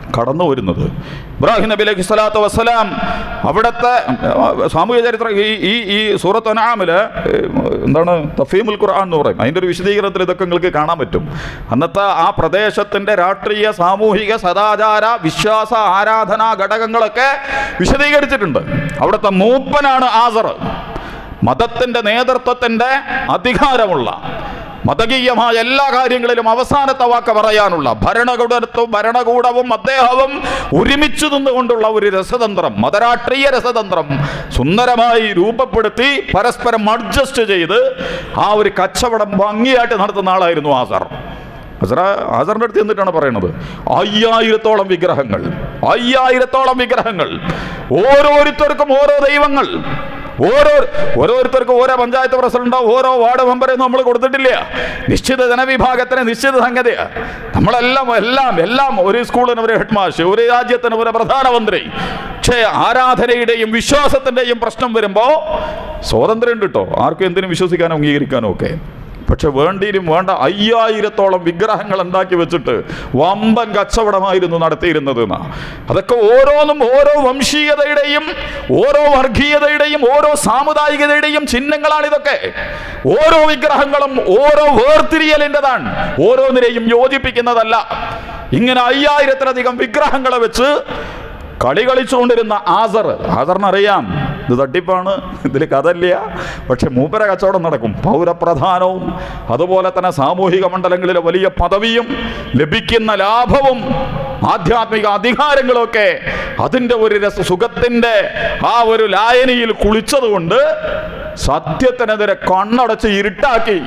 കടന്നു വരുന്നത് ഇബ്രാഹിം നബി അലൈഹി സ്വലാത്തു വസ്സലാം അവിടുത്തെ ആ, സാമൂഹ്യ ചരിത്രം ഈ ഈ ഈ സൂറത്ത് അനാമില് എന്താണ് തഫീമുൽ ഖുർആൻ എന്ന് പറയും അതിൻ്റെ ഒരു വിശദീകരണത്തിൽ ഇതൊക്കെ നിങ്ങൾക്ക് കാണാൻ പറ്റും അന്നത്തെ ആ പ്രദേശത്തിൻ്റെ രാഷ്ട്രീയ സാമൂഹിക സദാചാര വിശ്വാസ ആരാധനാ ഘടകങ്ങളൊക്കെ വിശദീകരിച്ചിട്ടുണ്ട് അവിടുത്തെ മൂപ്പനാണ് ആസർ മതത്തിൻ്റെ നേതൃത്വത്തിൻ്റെ അധികാരമുള്ള മതകീയമായ എല്ലാ കാര്യങ്ങളിലും അവസാനത്തെ വാക്ക് പറയാനുള്ള ഭരണകൂടത്തും ഭരണകൂടവും അദ്ദേഹവും ഒരുമിച്ച് നിന്നുകൊണ്ടുള്ള ഒരു രസതന്ത്രം മതരാഷ്ട്രീയ രസതന്ത്രം സുന്ദരമായി രൂപപ്പെടുത്തി പരസ്പരം അഡ്ജസ്റ്റ് ചെയ്ത് ആ ഒരു കച്ചവടം ഭംഗിയായിട്ട് നടത്തുന്ന ആളായിരുന്നു ആസർ അസറ ആസറിൻ്റെ അടുത്ത് എന്നിട്ടാണ് പറയണത് അയ്യായിരത്തോളം വിഗ്രഹങ്ങൾ അയ്യായിരത്തോളം വിഗ്രഹങ്ങൾ ഓരോരുത്തർക്കും ഓരോ ദൈവങ്ങൾ ഓരോ ഓരോരുത്തർക്കും ഓരോ പഞ്ചായത്ത് പ്രസിഡന്റോ ഓരോ വാർഡ് മെമ്പറെ നമ്മൾ കൊടുത്തിട്ടില്ല നിശ്ചിത ജനവിഭാഗത്തിന് നിശ്ചിത സംഗതിയാ നമ്മളെല്ലാം എല്ലാം എല്ലാം ഒരു സ്കൂളിന് ഒരു ഹെഡ് മാഷ് ഒരു രാജ്യത്തിന് ഒരു പ്രധാനമന്ത്രി പക്ഷേ ആരാധനയുടെയും വിശ്വാസത്തിന്റെയും പ്രശ്നം വരുമ്പോൾ സ്വാതന്ത്ര്യം ഉണ്ട് കേട്ടോ ആർക്കും എന്തിനും വിശ്വസിക്കാനോ അംഗീകരിക്കാനോ ഒക്കെ പക്ഷെ വേണ്ടിയും വേണ്ട അയ്യായിരത്തോളം വിഗ്രഹങ്ങൾ ഉണ്ടാക്കി വെച്ചിട്ട് വമ്പൻ കച്ചവടമായിരുന്നു നടത്തിയിരുന്നത് എന്നാ അതൊക്കെ ഓരോന്നും ഓരോ വംശീയതയുടെയും ഓരോ വർഗീയതയുടെയും ഓരോ സാമുദായികതയുടെയും ചിഹ്നങ്ങളാണ് ഇതൊക്കെ ഓരോ വിഗ്രഹങ്ങളും ഓരോ വേർതിരിയലിൻ്റെതാണ് ഓരോന്നിനെയും യോജിപ്പിക്കുന്നതല്ല ഇങ്ങനെ അയ്യായിരത്തിലധികം വിഗ്രഹങ്ങളെ വെച്ച് കളി കളിച്ചുകൊണ്ടിരുന്ന ആസർ ആസറിനറിയാം ഇത് തട്ടിപ്പാണ് ഇതിൽ കഥയില്ല പക്ഷെ മൂപ്പര കച്ചവടം നടക്കും പൗരപ്രധാനവും അതുപോലെ തന്നെ സാമൂഹിക മണ്ഡലങ്ങളിലെ വലിയ പദവിയും ലഭിക്കുന്ന ലാഭവും ആധ്യാത്മിക അധികാരങ്ങളൊക്കെ അതിൻ്റെ ഒരു രസ സുഖത്തിൻ്റെ ആ ഒരു ലായനിയിൽ കുളിച്ചതുകൊണ്ട് സത്യത്തിനെതിരെ കണ്ണടച്ച് ഇരുട്ടാക്കി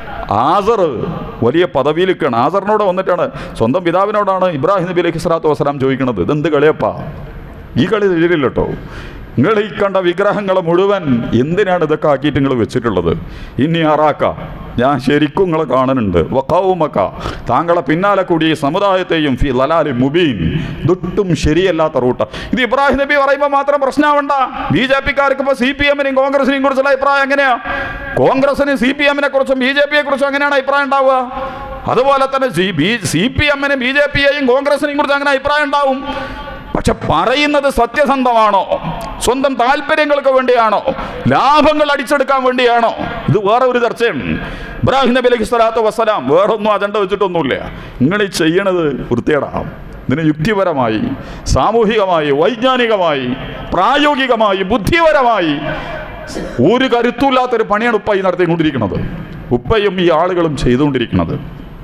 ആസർ വലിയ പദവിയിൽ നിൽക്കുകയാണ് ആസറിനോട് വന്നിട്ടാണ് സ്വന്തം പിതാവിനോടാണ് ഇബ്രാഹിം നബി അലൈഹി സ്വലാത്തു വസ്സലാം ചോദിക്കുന്നത് ഇതെന്ത് കളിയപ്പാ ഈ കളി ശരിയില്ല കേട്ടോ നിങ്ങൾ ഈ കണ്ട വിഗ്രഹങ്ങൾ മുഴുവൻ എന്തിനാണ് ഇതൊക്കെ ആക്കിയിട്ട് നിങ്ങൾ വെച്ചിട്ടുള്ളത് ഇനി ആറാക്ക ഞാൻ ശരിക്കും നിങ്ങളെ കാണുന്നുണ്ട് വക്കാവുമക്ക താങ്കളെ പിന്നാലെ കൂടി ഈ സമുദായത്തെയും ഫി ലലാലി മുബീൻ ദുട്ടും ശരിയല്ലാത്ത റൂട്ട് ഇത് ഇബ്രാഹിം നബി പറയുമ്പോൾ മാത്രം പ്രശ്നമാവണ്ട ബി ജെ പിക്കാർക്ക് ഇപ്പോൾ സി പി എമ്മിനെയും കോൺഗ്രസിനെയും കുറിച്ചുള്ള അഭിപ്രായം എങ്ങനെയാ കോൺഗ്രസിന് സി പി എമ്മിനെ കുറിച്ചും ബി ജെ പിയെ കുറിച്ചും എങ്ങനെയാണ് അഭിപ്രായം ഉണ്ടാവുക അതുപോലെ തന്നെ സി ബി സി പി എമ്മിനും ബി ജെ പിയെയും കോൺഗ്രസിനെയും കുറിച്ച് അങ്ങനെ അഭിപ്രായം ഉണ്ടാവും പക്ഷെ പറയുന്നത് സത്യസന്ധമാണോ സ്വന്തം താല്പര്യങ്ങൾക്ക് വേണ്ടിയാണോ ലാഭങ്ങൾ അടിച്ചെടുക്കാൻ വേണ്ടിയാണോ ഇത് വേറെ ഒരു ചർച്ചയാണ് ഇബ്രാഹിം നബി അലൈഹി സ്വലാത്തു വസ്സലാം വേറൊന്നും അജണ്ട വെച്ചിട്ടൊന്നുമില്ല നിങ്ങൾ ഈ ചെയ്യണത് വൃത്തിയേടാം ഇതിന് യുക്തിപരമായി സാമൂഹികമായി വൈജ്ഞാനികമായി പ്രായോഗികമായി ബുദ്ധിപരമായി ഒരു കരുത്തുമില്ലാത്തൊരു പണിയാണ് ഉപ്പായി നടത്തിക്കൊണ്ടിരിക്കുന്നത് ഉപ്പയും ഈ ആളുകളും ചെയ്തുകൊണ്ടിരിക്കുന്നത്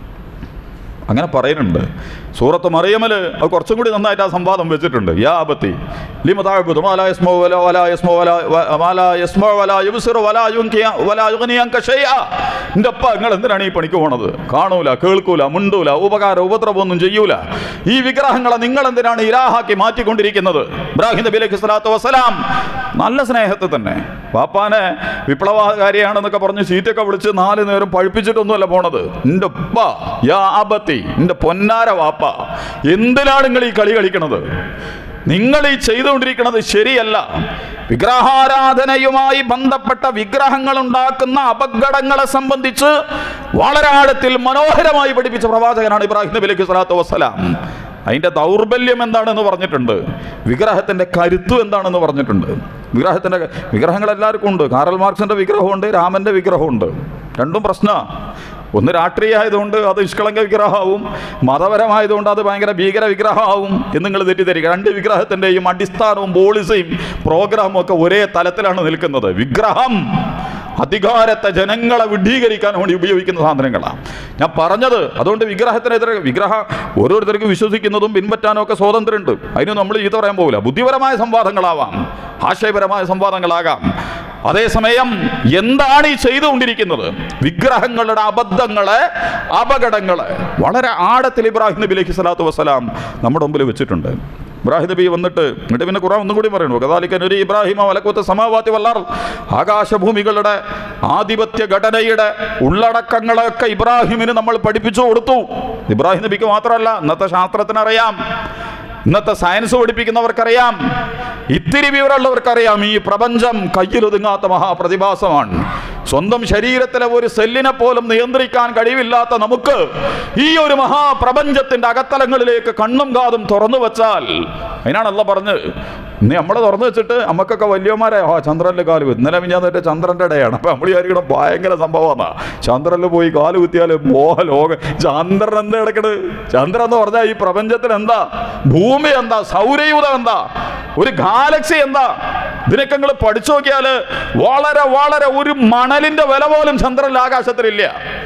അങ്ങനെ പറയുന്നുണ്ട് സൂറത്ത് മറിയമല് അത് കുറച്ചും കൂടി നന്നായിട്ട് ആ സംവാദം വെച്ചിട്ടുണ്ട് യാ അബത്തി ലിമതാഅബുദു മാ ലാ യസ്മഉ വലാ വലാ യസ്മഉ വലാ വ- മാ ലാ യസ്മഉ വലാ യുബ്സിറു വലാ യുൻകിയ വലാ യുഗ്നി അൻക ഷൈഅ എൻ്റെ അപ്പ നിങ്ങൾ എന്തിനാണ് ഈ പണിക്ക് പോണത് കാണൂല കേൾക്കൂല മുണ്ടൂല ഉപകാര ഉപദ്രവമൊന്നും ചെയ്യൂല ഈ വിഗ്രഹങ്ങളെ നിങ്ങൾ എന്തിനാണ് ഇലാഹാക്കി മാറ്റിക്കൊണ്ടിരിക്കുന്നത് ഇബ്രാഹിം നബി അലൈഹി സ്വലാത്തു വസ്സലാം നല്ല സ്നേഹത്തിൽ തന്നെ വാപ്പാനെ വിപ്ലവകാരിയാണെന്നൊക്കെ പറഞ്ഞ് സീറ്റൊക്കെ വിളിച്ച് നാല് നേരം പഴിപ്പിച്ചിട്ടൊന്നുമല്ല പോണത് എൻ്റെ ഉപ്പ യാ അബത്തി എൻ്റെ പൊന്നാര വാപ്പ എന്തിനാണ് നിങ്ങൾ ഈ കളി കളിക്കണത് നിങ്ങൾ ഈ ചെയ്തുകൊണ്ടിരിക്കുന്നത് ശരിയല്ല വിഗ്രഹാരാധനയുമായി ബന്ധപ്പെട്ട വിഗ്രഹങ്ങൾ ഉണ്ടാക്കുന്ന അപകടങ്ങളെ സംബന്ധിച്ച് വളരെ ആഴത്തിൽ മനോഹരമായി പഠിപ്പിച്ച പ്രവാചകനാണ് ഇബ്രാഹിം നബി അലൈഹി സ്വലാത്തു വസ്സലാം അതിൻ്റെ ദൗർബല്യം എന്താണെന്ന് പറഞ്ഞിട്ടുണ്ട് വിഗ്രഹത്തിൻ്റെ കരുത്തു എന്താണെന്ന് പറഞ്ഞിട്ടുണ്ട് വിഗ്രഹത്തിൻ്റെ വിഗ്രഹങ്ങൾ എല്ലാവർക്കും ഉണ്ട് കാറൽ മാർക്സിൻ്റെ വിഗ്രഹമുണ്ട് രാമൻ്റെ വിഗ്രഹമുണ്ട് രണ്ടും പ്രശ്നമാണ് ഒന്ന് രാഷ്ട്രീയ ആയതുകൊണ്ട് അത് നിഷ്കളങ്ക വിഗ്രഹമാവും മതപരമായതുകൊണ്ട് അത് ഭയങ്കര ഭീകര വിഗ്രഹമാവും എന്ന് നിങ്ങൾ തെറ്റിദ്ധരിക്കുക രണ്ട് വിഗ്രഹത്തിൻ്റെയും അടിസ്ഥാനവും പോളിസിയും പ്രോഗ്രാമും ഒക്കെ ഒരേ തലത്തിലാണ് നിൽക്കുന്നത് വിഗ്രഹം അധികാരത്തെ ജനങ്ങളെ വിഡ്ഢീകരിക്കാൻ വേണ്ടി ഉപയോഗിക്കുന്ന സാധനങ്ങളാണ് ഞാൻ പറഞ്ഞത് അതുകൊണ്ട് വിഗ്രഹത്തിനെതിരെ വിഗ്രഹ ഓരോരുത്തർക്കും വിശ്വസിക്കുന്നതും പിൻപറ്റാനും ഒക്കെ സ്വാതന്ത്ര്യമുണ്ട് അതിന് നമ്മൾ ചീത്ത പറയാൻ പോകില്ല ബുദ്ധിപരമായ സംവാദങ്ങളാവാം ആശയപരമായ സംവാദങ്ങളാകാം അതേസമയം എന്താണ് ഈ ചെയ്തുകൊണ്ടിരിക്കുന്നത് വിഗ്രഹങ്ങളുടെ അബദ്ധങ്ങളെ അപകടങ്ങളെ വളരെ ആഴത്തിൽ ഇബ്രാഹിം നബി അലൈഹി സ്വലാത്തു വസ്സലാം നമ്മുടെ മുമ്പിൽ വെച്ചിട്ടുണ്ട് ഇബ്രാഹിം നബി വന്നിട്ട് എന്നിട്ട് പിന്നെ ഖുറാൻ ഒന്നും കൂടി പറയുന്നു കഥാലിക്കൻ ഒരു ഇബ്രാഹിം വലക്കത്തെ സമാവാത്തി വല്ലാർ ആകാശഭൂമികളുടെ ആധിപത്യ ഘടനയുടെ ഉള്ളടക്കങ്ങളൊക്കെ ഇബ്രാഹിമിന് നമ്മൾ പഠിപ്പിച്ചു കൊടുത്തു ഇബ്രാഹിം നബിക്ക് മാത്രമല്ല ഇന്നത്തെ ശാസ്ത്രത്തിനറിയാം ഇന്നത്തെ സയൻസ് പഠിപ്പിക്കുന്നവർക്കറിയാം ഇത്തിരി വിവരമുള്ളവർക്കറിയാം ഈ പ്രപഞ്ചം കയ്യിലൊതുങ്ങാത്ത മഹാപ്രതിഭാസമാണ് സ്വന്തം ശരീരത്തിലെ ഒരു സെല്ലിനെ പോലും നിയന്ത്രിക്കാൻ കഴിവില്ലാത്ത നമുക്ക് ഈ ഒരു മഹാപ്രപഞ്ചത്തിന്റെ അകത്തലങ്ങളിലേക്ക് കണ്ണും കാതും തുറന്നു വെച്ചാൽ അതിനാണ് അല്ല പറഞ്ഞ് ഇന്ന് നമ്മൾ തുറന്നു വെച്ചിട്ട് നമുക്കൊക്കെ വലിയമാരെ ആ ചന്ദ്രനിൽ കാല് കുത്തി ഇന്നലെ മിഞ്ഞാന്നിട്ട് ചന്ദ്രന്റെ ഡേ ആണ് അപ്പൊ നമ്മൾ വിചാരിക്കണം ഭയങ്കര സംഭവമാണ് ചന്ദ്രനിൽ പോയി കാല് കുത്തിയാൽ മോഹ ലോക ചന്ദ്രൻ എന്താ കിടക്കണ് ചന്ദ്രൻ എന്ന് പറഞ്ഞാൽ ഈ പ്രപഞ്ചത്തിൽ എന്താ ഭൂമി എന്താ സൗരയൂഥം എന്താ ഒരു ഗാലക്സി എന്താ ഇതിനൊക്കെ നിങ്ങൾ പഠിച്ചു നോക്കിയാൽ വളരെ വളരെ ഒരു മണലിന്റെ വില പോലും ചന്ദ്രനിൽ ആകാശത്തിലില്ല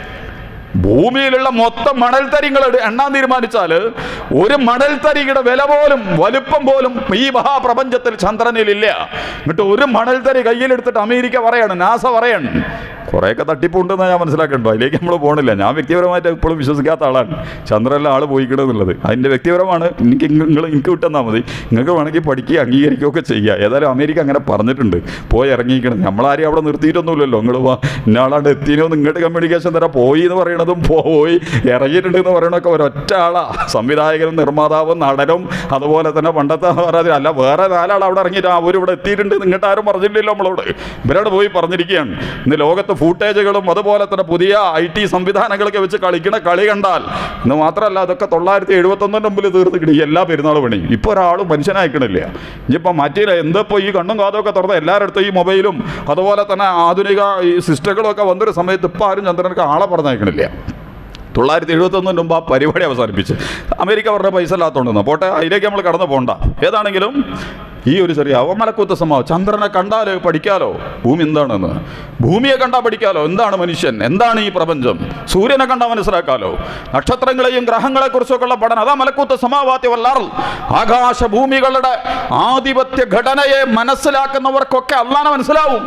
ഭൂമിയിലുള്ള മൊത്തം മണൽത്തരികൾ എണ്ണാൻ തീരുമാനിച്ചാൽ ഒരു മണൽത്തരിയുടെ വില പോലും വലുപ്പം പോലും ഈ മഹാപ്രപഞ്ചത്തിൽ ചന്ദ്രനിലില്ല എന്നിട്ട് ഒരു മണൽത്തരി കയ്യിലെടുത്തിട്ട് അമേരിക്ക പറയാണ് നാസ പറയാണ് കുറേയൊക്കെ തട്ടിപ്പുണ്ടെന്ന് ഞാൻ മനസ്സിലാക്കണ്ടോ അതിലേക്ക് നമ്മൾ പോകണില്ല ഞാൻ വ്യക്തിപരമായിട്ട് ഇപ്പോഴും വിശ്വസിക്കാത്ത ആളാണ് ചന്ദ്രനിലെ ആൾ പോയിക്കണമെന്നുള്ളത് അതിൻ്റെ വ്യക്തിപരമാണ് എനിക്ക് നിങ്ങൾ എനിക്ക് വിട്ടെന്നാൽ മതി നിങ്ങൾക്ക് വേണമെങ്കിൽ പഠിക്കുകയും അംഗീകരിക്കുകയൊക്കെ ചെയ്യുക ഏതായാലും അമേരിക്ക അങ്ങനെ പറഞ്ഞിട്ടുണ്ട് പോയി ഇറങ്ങിക്കണം നമ്മളാരെയും അവിടെ നിർത്തിയിട്ടൊന്നുമില്ലല്ലോ നിങ്ങൾ ഇന്നാളാണ്ട് എത്തിനോ ഇങ്ങോട്ട് കമ്മ്യൂണിക്കേഷൻ തരാം പോയി എന്ന് പറയണതും പോയി ഇറങ്ങിയിട്ടുണ്ട് എന്ന് പറയണതൊക്കെ ഒരൊറ്റ ആളാ സംവിധായകനും നിർമ്മാതാവും നടനും അതുപോലെ തന്നെ പണ്ടത്തെ പറയാതെ അല്ല വേറെ നാലാൾ അവിടെ ഇറങ്ങിയിട്ട് അവർ ഇവിടെ എത്തിയിട്ടുണ്ട് നിങ്ങട്ട് ആരും പറഞ്ഞില്ലല്ലോ നമ്മളോട് ഇവരോട് പോയി പറഞ്ഞിരിക്കുകയാണ് ഇന്ന് ലോകത്ത് ഫൂട്ടേജുകളും അതുപോലെ തന്നെ പുതിയ ഐ ടി സംവിധാനങ്ങളൊക്കെ വെച്ച് കളിക്കണ കളി കണ്ടാൽ ഇന്ന് മാത്രമല്ല അതൊക്കെ തൊള്ളായിരത്തി എഴുപത്തൊന്നിൻ്റെ മുമ്പിൽ തീർന്നിക്കണി എല്ലാ പെരുന്നാൾ പണിയും ഇപ്പോൾ ഒരാളും മനുഷ്യനായിക്കണില്ല ഇനിയിപ്പോൾ മറ്റില്ല എന്തപ്പോൾ ഈ കണ്ണും കാതൊക്കെ തുറന്ന എല്ലാവരുടെ ഈ മൊബൈലും അതുപോലെ തന്നെ ആധുനിക ഈ സിസ്റ്റങ്ങളൊക്കെ വന്നൊരു സമയത്ത് ഇപ്പോൾ ആരും ചന്ദ്രനക്ക് ആളെ പറഞ്ഞയക്കണില്ല തൊള്ളായിരത്തി എഴുപത്തൊന്നിന് മുമ്പ് ആ പരിപാടി അവസാനിപ്പിച്ച് അമേരിക്ക അവരുടെ പൈസ ഇല്ലാത്തതുകൊണ്ടെന്ന് പോട്ടെ അതിലേക്ക് നമ്മൾ കടന്നു പോകണ്ട ഏതാണെങ്കിലും ഈ ഒരു ചെറിയ അവമലക്കൂത്ത സംഭവം ചന്ദ്രനെ കണ്ടാൽ പഠിക്കാലോ ഭൂമി എന്താണെന്ന് ഭൂമിയെ കണ്ടാൽ പഠിക്കാലോ എന്താണ് മനുഷ്യൻ എന്താണ് ഈ പ്രപഞ്ചം സൂര്യനെ കണ്ടാൽ മനസ്സിലാക്കാലോ നക്ഷത്രങ്ങളെയും ഗ്രഹങ്ങളെക്കുറിച്ചൊക്കെയുള്ള പഠനം അതാ മലക്കൂത്ത സമാവാത്യ വല്ലാറൽ ആകാശ ഭൂമികളുടെ ആധിപത്യ ഘടനയെ മനസ്സിലാക്കുന്നവർക്കൊക്കെ അള്ളാനെ മനസ്സിലാവും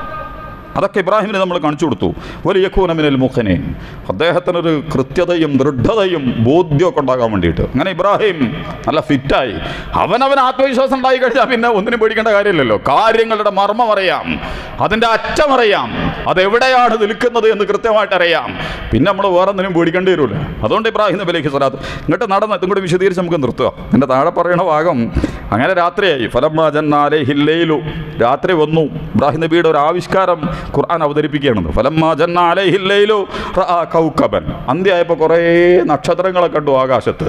അതൊക്കെ ഇബ്രാഹിമിന് നമ്മൾ കാണിച്ചു കൊടുത്തു വലിയ കൂനമിനൽ മുഖനെ അദ്ദേഹത്തിനൊരു കൃത്യതയും ദൃഢതയും ബോധ്യമൊക്കെ ഉണ്ടാകാൻ വേണ്ടിയിട്ട് അങ്ങനെ ഇബ്രാഹിം നല്ല ഫിറ്റായി അവനവൻ ആത്മവിശ്വാസം ഉണ്ടായി കഴിഞ്ഞാൽ പിന്നെ ഒന്നിനും പേടിക്കേണ്ട കാര്യമില്ലല്ലോ കാര്യങ്ങളുടെ മർമ്മം അറിയാം അതിൻ്റെ അറ്റം അറിയാം അതെവിടെയാണ് നിൽക്കുന്നത് എന്ന് കൃത്യമായിട്ട് അറിയാം പിന്നെ നമ്മൾ വേറെ ഒന്നിനും പേടിക്കേണ്ടി വരില്ല അതുകൊണ്ട് ഇബ്രാഹിം നബി അലൈഹി സ്വലാത്ത് ഇങ്ങോട്ട് നടന്ന് ഇതും കൂടി വിശദീകരിച്ച് നമുക്ക് നിർത്തുക എൻ്റെ താഴെ പറയുന്ന ഭാഗം അങ്ങനെ രാത്രിയായി ഫലമാജന്നാലെ ഹില്ലയിലു രാത്രി വന്നു ഇബ്രാഹിം നബിയുടെ ഒരു ആവിഷ്കാരം ഖുർആൻ അവതരിപ്പിക്കുകയാണെന്ന് ഫലമ്മാ ജന്നാലെ ഹില്ലയിലു റഅ കൗക്കബൻ അന്ത്യായപ്പോൾ കുറേ നക്ഷത്രങ്ങളെ കണ്ടു ആകാശത്ത്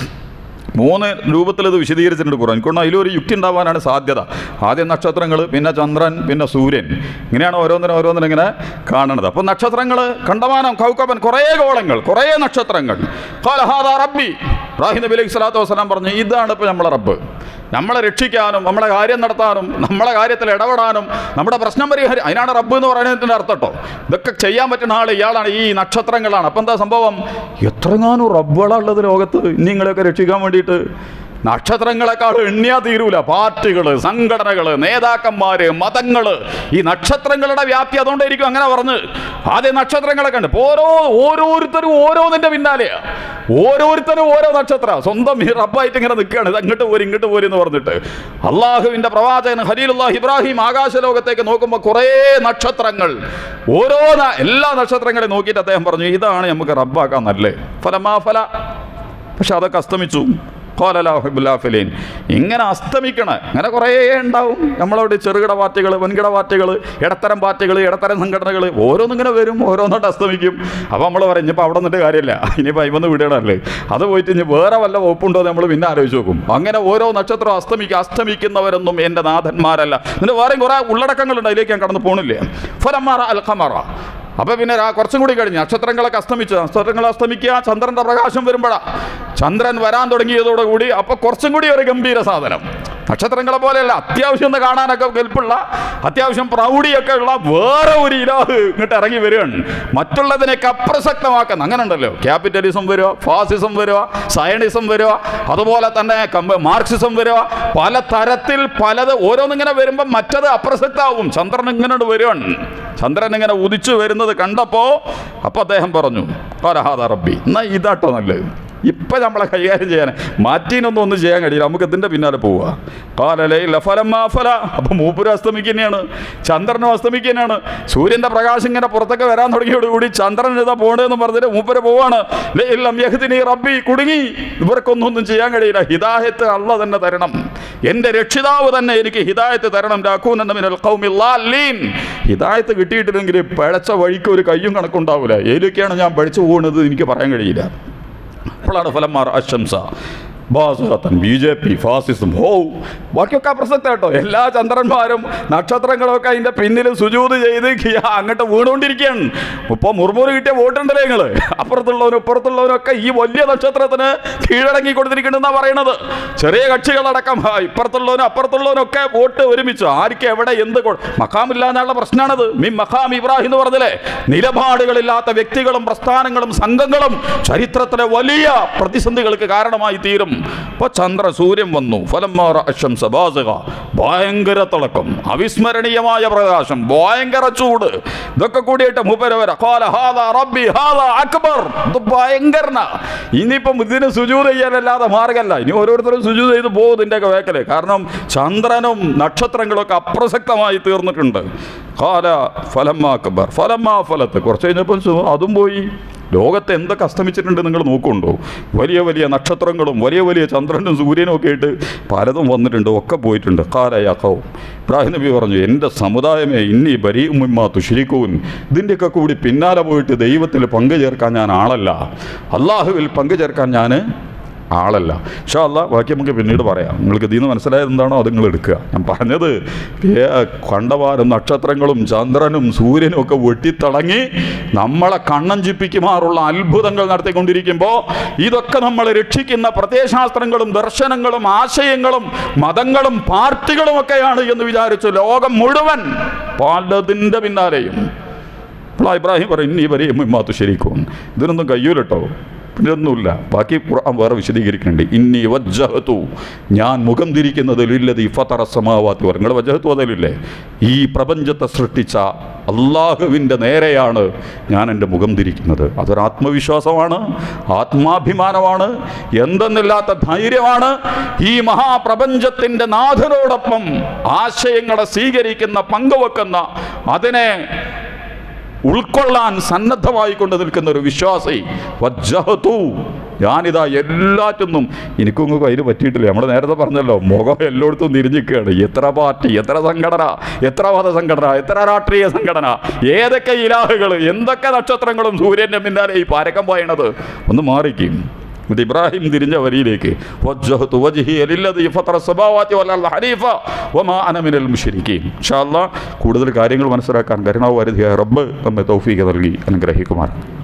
മൂന്ന് രൂപത്തിൽ ഇത് വിശദീകരിച്ചിട്ടുണ്ട് ഖുർആൻ കൊണ്ട് അതിലൊരു യുക്തി ഉണ്ടാവാനാണ് സാധ്യത ആദ്യം നക്ഷത്രങ്ങൾ പിന്നെ ചന്ദ്രൻ പിന്നെ സൂര്യൻ ഇങ്ങനെയാണ് ഓരോന്നിനും ഓരോന്നിനും ഇങ്ങനെ കാണുന്നത് അപ്പോൾ നക്ഷത്രങ്ങൾ കണ്ടമാനം കൗക്കബൻ കുറേ ഗോളങ്ങൾ കുറേ നക്ഷത്രങ്ങൾ ഖാല ഹാദാ റബ്ബി ഇബ്രാഹിം നബി അലൈഹി സ്വലാത്തു വസ്സലാം പറഞ്ഞു ഇതാണ് ഇപ്പോൾ നമ്മളെ റബ്ബ് നമ്മളെ രക്ഷിക്കാനും നമ്മളെ കാര്യം നടത്താനും നമ്മളെ കാര്യത്തിൽ ഇടപെടാനും നമ്മുടെ പ്രശ്നം പരിഹരി അതിനാണ് റബ്ബ് എന്ന് പറയുന്നതിൻ്റെ അർത്ഥം കേട്ടോ ഇതൊക്കെ ചെയ്യാൻ പറ്റുന്ന ആൾ ഇയാളാണ് ഈ നക്ഷത്രങ്ങളാണ് അപ്പം എന്താ സംഭവം എത്രങ്ങാനും റബ്ബുകളുള്ളത് ലോകത്ത് നിങ്ങളെയൊക്കെ രക്ഷിക്കാൻ വേണ്ടിയിട്ട് നക്ഷത്രങ്ങളെക്കാൾ എണ്ണിയാ തീരൂല പാർട്ടികൾ സംഘടനകൾ നേതാക്കന്മാര് മതങ്ങൾ ഈ നക്ഷത്രങ്ങളുടെ വ്യാപ്തി അതുകൊണ്ടായിരിക്കും അങ്ങനെ പറഞ്ഞ് ആദ്യം നക്ഷത്രങ്ങളെ കണ്ട് ഇപ്പൊ ഓരോ ഓരോരുത്തരും ഓരോന്നിന്റെ പിന്നാലെയാ ഓരോരുത്തരും ഓരോ നക്ഷത്ര സ്വന്തം ഈ റബ്ബായിട്ട് ഇങ്ങനെ നിൽക്കുകയാണ് ഇത് അങ്ങോട്ട് പോരി ഇങ്ങോട്ട് പോരി എന്ന് പറഞ്ഞിട്ട് അള്ളാഹുവിന്റെ പ്രവാചകൻ ഹലീലുല്ലാഹ് ഇബ്രാഹിം ആകാശലോകത്തേക്ക് നോക്കുമ്പോൾ കുറേ നക്ഷത്രങ്ങൾ ഓരോ ന- എല്ലാ നക്ഷത്രങ്ങളെ നോക്കിയിട്ട് അദ്ദേഹം പറഞ്ഞു ഇതാണ് നമുക്ക് റബ്ബാക്കാൻ നല്ലേ ഫലമാ ഫല പക്ഷെ അതൊക്കെ അസ്തമിച്ചു കോലലാഹുബുല്ലാഫിലീൻ ഇങ്ങനെ അസ്തമിക്കണ ഇങ്ങനെ കുറേ ഉണ്ടാവും നമ്മളവിടെ ചെറുകിട പാർട്ടികൾ വൻകിട പാർട്ടികൾ ഇടത്തരം പാർട്ടികൾ ഇടത്തരം സംഘടനകൾ ഓരോന്നിങ്ങനെ വരും ഓരോന്നോട്ട് അസ്തമിക്കും അപ്പോൾ നമ്മൾ പറയും ഇനിയിപ്പോൾ അവിടെ നിന്നിട്ട് കാര്യമില്ല ഇനിയിപ്പോൾ അയിമൊന്ന് വിടണല്ലേ അത് പോയിട്ട് ഇനി വേറെ വല്ല വകുപ്പുണ്ടോ എന്ന് നമ്മൾ പിന്നെ ആലോചിച്ച് നോക്കും അങ്ങനെ ഓരോ നക്ഷത്രം അസ്തമിക്കുക അസ്തമിക്കുന്നവരൊന്നും എൻ്റെ നാഥന്മാരല്ല ഇതിന് വേറെയും കുറേ ഉള്ളടക്കങ്ങളുണ്ട് അതിലേക്ക് ഞാൻ കടന്നു പോകണില്ലേ ഫലമാറ അൽ ഖമറ അപ്പൊ പിന്നെ രാ- കുറച്ചും കൂടി കഴിഞ്ഞ് നക്ഷത്രങ്ങളൊക്കെ അസ്തമിച്ചു നക്ഷത്രങ്ങൾ അസ്തമിക്കുക ചന്ദ്രന്റെ പ്രകാശം വരുമ്പോഴാ ചന്ദ്രൻ വരാൻ തുടങ്ങിയതോടുകൂടി അപ്പൊ കുറച്ചും കൂടി ഒരു ഗംഭീര സാധനം നക്ഷത്രങ്ങളെ പോലെയല്ല അത്യാവശ്യം ഒന്ന് കാണാനൊക്കെ കെൽപ്പുള്ള അത്യാവശ്യം പ്രൗഢിയൊക്കെ ഉള്ള വേറെ ഒരു ഇലാഹ് ഇങ്ങോട്ട് ഇറങ്ങി വരികയാണ് മറ്റുള്ളതിനെയൊക്കെ അപ്രസക്തമാക്കുന്ന അങ്ങനെ ഉണ്ടല്ലോ ക്യാപിറ്റലിസം വരിക ഫാസിസം വരിക സയണിസം വരിക അതുപോലെ തന്നെ കമ്പ- മാർക്സിസം വരിക പല തരത്തിൽ പലത് ഓരോന്നിങ്ങനെ വരുമ്പോൾ മറ്റത് അപ്രസക്തമാവും ചന്ദ്രൻ ഇങ്ങനെ വരികയാണ് ചന്ദ്രൻ ഇങ്ങനെ ഉദിച്ചു വരുന്നത് കണ്ടപ്പോൾ അപ്പോൾ അദ്ദേഹം പറഞ്ഞു "ഖാല ഹാദാ റബ്ബി എന്നാ ഇതാട്ടോ നല്ലത് ഇപ്പം നമ്മളെ കൈകാര്യം ചെയ്യാൻ മാറ്റീനൊന്നും ഒന്നും ചെയ്യാൻ കഴിയില്ല നമുക്ക് ഇതിൻ്റെ പിന്നാലെ പോവുക കാലലയില്ല ഫലം മാ ഫല അപ്പം മൂപ്പര് അസ്തമിക്കുന്നതാണ് ചന്ദ്രനും അസ്തമിക്കുന്നതാണ് സൂര്യൻ്റെ പ്രകാശം ഇങ്ങനെ പുറത്തൊക്കെ വരാൻ തുടങ്ങിയോടുകൂടി ചന്ദ്രൻ ഇതാ പോകണമെന്ന് പറഞ്ഞിട്ട് മൂപ്പര് പോവാണ് ലയില്ലം യഹ്ദിനി റബ്ബി കുടുങ്ങി ഇവർക്കൊന്നും ഒന്നും ചെയ്യാൻ കഴിയില്ല ഹിദായത്ത് അള്ള തന്നെ തരണം എൻ്റെ രക്ഷിതാവ് തന്നെ എനിക്ക് ഹിദായത്ത് തരണം രാഖൂൻ എന്ന മിനൽ ഖൗമില്ലാലീൻ ഹിദായത്ത് കിട്ടിയിട്ടില്ലെങ്കിൽ പിഴച്ച വഴിക്ക് ഒരു കയ്യും കണക്കുണ്ടാവില്ല ഏതൊക്കെയാണ് ഞാൻ പഠിച്ചു പോകുന്നത് എനിക്ക് പറയാൻ കഴിയില്ല അപ്പോഴാണ് ഫലന്മാർ അശംസ ബാസുറത്തൻ ബി ജെ പി ഫാസിസം ഹോ ബാക്കിയൊക്കെ അപ്രസക്ത കേട്ടോ എല്ലാ ചന്ദ്രന്മാരും നക്ഷത്രങ്ങളൊക്കെ അതിൻ്റെ പിന്നിൽ സുജൂത് ചെയ്ത് ഖിയ അങ്ങോട്ട് വീണുകൊണ്ടിരിക്കുകയാണ് ഇപ്പോൾ മുർമുറ് കിട്ടിയ വോട്ടുണ്ടല്ലേ നിങ്ങൾ അപ്പുറത്തുള്ളവനും ഇപ്പുറത്തുള്ളവനൊക്കെ ഈ വലിയ നക്ഷത്രത്തിന് കീഴടങ്ങി കൊടുത്തിരിക്കണമെന്നാണ് പറയണത് ചെറിയ കക്ഷികളടക്കം ഹാ, ഇപ്പുറത്തുള്ളവനും അപ്പുറത്തുള്ളവനും ഒക്കെ വോട്ട് ഒരുമിച്ച് ആർക്ക് എവിടെ എന്ത് കൊ- മഖാമില്ല എന്നുള്ള പ്രശ്നമാണത് മി മഖാം ഇബ്രാഹിം എന്ന് പറഞ്ഞില്ലേ നിലപാടുകളില്ലാത്ത വ്യക്തികളും പ്രസ്ഥാനങ്ങളും സംഘങ്ങളും ചരിത്രത്തിലെ വലിയ പ്രതിസന്ധികൾക്ക് കാരണമായി തീരും ഇപ്പോൾ ചന്ദ്ര സൂര്യൻ വന്നു ഫലമാറ അശംസ ബാസക ഭയങ്കര തിളക്കം അവിസ്മരണീയമായ പ്രകാശം ഭയങ്കര ചൂട് ഇതൊക്കെ കൂടിയിട്ട് മുപ്പരവര ഖാല ഹാദാ റബ്ബി ഹാദാ അക്ബർ ഇത് ഭയങ്കരന ഇനിയിപ്പം ഇതിന് സുജൂത് ചെയ്യാനല്ലാതെ മാർഗമല്ല ഇനി ഓരോരുത്തരും സുജൂത് ചെയ്ത് പോകും ഇതിൻ്റെയൊക്കെ വേക്കല് കാരണം ചന്ദ്രനും നക്ഷത്രങ്ങളൊക്കെ അപ്രസക്തമായി തീർന്നിട്ടുണ്ട് ഖാല ഫലമ്മ അക്ബർ ഫലമ്മ ഫലത്ത് കുറച്ച് കഴിഞ്ഞപ്പോൾ സു- അതും പോയി ലോകത്ത് എന്തൊക്കെ അസ്തമിച്ചിട്ടുണ്ട് നിങ്ങൾ നോക്കുന്നുണ്ടോ വലിയ വലിയ നക്ഷത്രങ്ങളും വലിയ വലിയ ചന്ദ്രനും സൂര്യനും ഒക്കെ ആയിട്ട് പലതും വന്നിട്ടുണ്ട് ഒക്കെ പോയിട്ടുണ്ട് കാലയാക്കവും ഇബ്രാഹിം നബി പറഞ്ഞു എൻ്റെ സമുദായമേ ഇന്നി ബരീമുമ്മ തുഷിരിക്കൂൻ ഇതിൻ്റെയൊക്കെ കൂടി പിന്നാലെ പോയിട്ട് ദൈവത്തിൽ പങ്കുചേർക്കാൻ ഞാൻ ആളല്ല അള്ളാഹുവിൽ പങ്കുചേർക്കാൻ ഞാൻ ആളല്ല പക്ഷേ അല്ല ബാക്കി നമുക്ക് പിന്നീട് പറയാം നിങ്ങൾക്ക് ഇതിൽ നിന്ന് മനസ്സിലായത് എന്താണോ അത് നിങ്ങൾ എടുക്കുക ഞാൻ പറഞ്ഞത് ഏ- കണ്ടവാരും നക്ഷത്രങ്ങളും ചന്ദ്രനും സൂര്യനും ഒക്കെ വെട്ടിത്തിളങ്ങി നമ്മളെ കണ്ണഞ്ചിപ്പിക്കുമാറുള്ള അത്ഭുതങ്ങൾ നടത്തിക്കൊണ്ടിരിക്കുമ്പോൾ ഇതൊക്കെ നമ്മളെ രക്ഷിക്കുന്ന പ്രത്യയശാസ്ത്രങ്ങളും ദർശനങ്ങളും ആശയങ്ങളും മതങ്ങളും പാർട്ടികളും ഒക്കെയാണ് എന്ന് വിചാരിച്ചു ലോകം മുഴുവൻ പലതിൻ്റെ പിന്നാലെയും അപ്പോൾ ഇബ്രാഹിം പറയും ഇനി വരെ ഇമ്മാത്തു ശരിക്കും ഇതിനൊന്നും കഴിയൂലട്ടോ പിന്നെ ഒന്നുമില്ല ബാക്കി ഖുർആൻ വേറെ വിശദീകരിക്കുന്നുണ്ട് ഇന്നി വജ്ജഹത്തു ഞാൻ മുഖം തിരിക്കുന്നത് ലില്ലതി ഫതറ സമാവാത്തി വരും നിങ്ങൾ വജ്ജഹത്തു അതലില്ലേ ഈ പ്രപഞ്ചത്തെ സൃഷ്ടിച്ച അള്ളാഹുവിൻ്റെ നേരെയാണ് ഞാൻ എൻ്റെ മുഖം തിരിക്കുന്നത് അതൊരു ആത്മവിശ്വാസമാണ് ആത്മാഭിമാനമാണ് എന്തെന്നില്ലാത്ത ധൈര്യമാണ് ഈ മഹാപ്രപഞ്ചത്തിൻ്റെ നാഥനോടൊപ്പം ആശയങ്ങളെ സ്വീകരിക്കുന്ന പങ്കുവെക്കുന്ന അതിനെ ഉൾക്കൊള്ളാൻ സന്നദ്ധമായി കൊണ്ട് നിൽക്കുന്ന ഒരു വിശ്വാസി വജ്ജഹത്തു ഞാനിതാ എല്ലാറ്റിനും എനിക്കൊന്നും അതിന് പറ്റിയിട്ടില്ല നമ്മൾ നേരത്തെ പറഞ്ഞല്ലോ മുഖം എല്ലായിടത്തും തിരിഞ്ഞിക്കുകയാണ് എത്ര പാർട്ടി എത്ര സംഘടന എത്ര മത സംഘടന എത്ര രാഷ്ട്രീയ സംഘടന ഏതൊക്കെ ഇലാഹുകൾ എന്തൊക്കെ നക്ഷത്രങ്ങളും സൂര്യൻ്റെ പിന്നാലെ ഈ പാരക്കം പായണത് ഒന്ന് മാറിക്കും ഇത് ഇബ്രാഹിം തിരിഞ്ഞ വരിയിലേക്ക് വജ്ജഹ്തു വജ്ഹിയ ലില്ലദീ ഫതറ സമാവാതി വൽ അർള ഹനീഫ വമാ അന മിനൽ മുശ്രിക്കീൻ ഇൻഷാ അല്ലാഹ് കൂടുതൽ കാര്യങ്ങൾ മനസ്സിലാക്കാൻ കരുണാവാരിധിയായ റബ്ബ് നമ്മെ തൗഫീഖ് നൽകി അനുഗ്രഹിക്കുമാറാണ്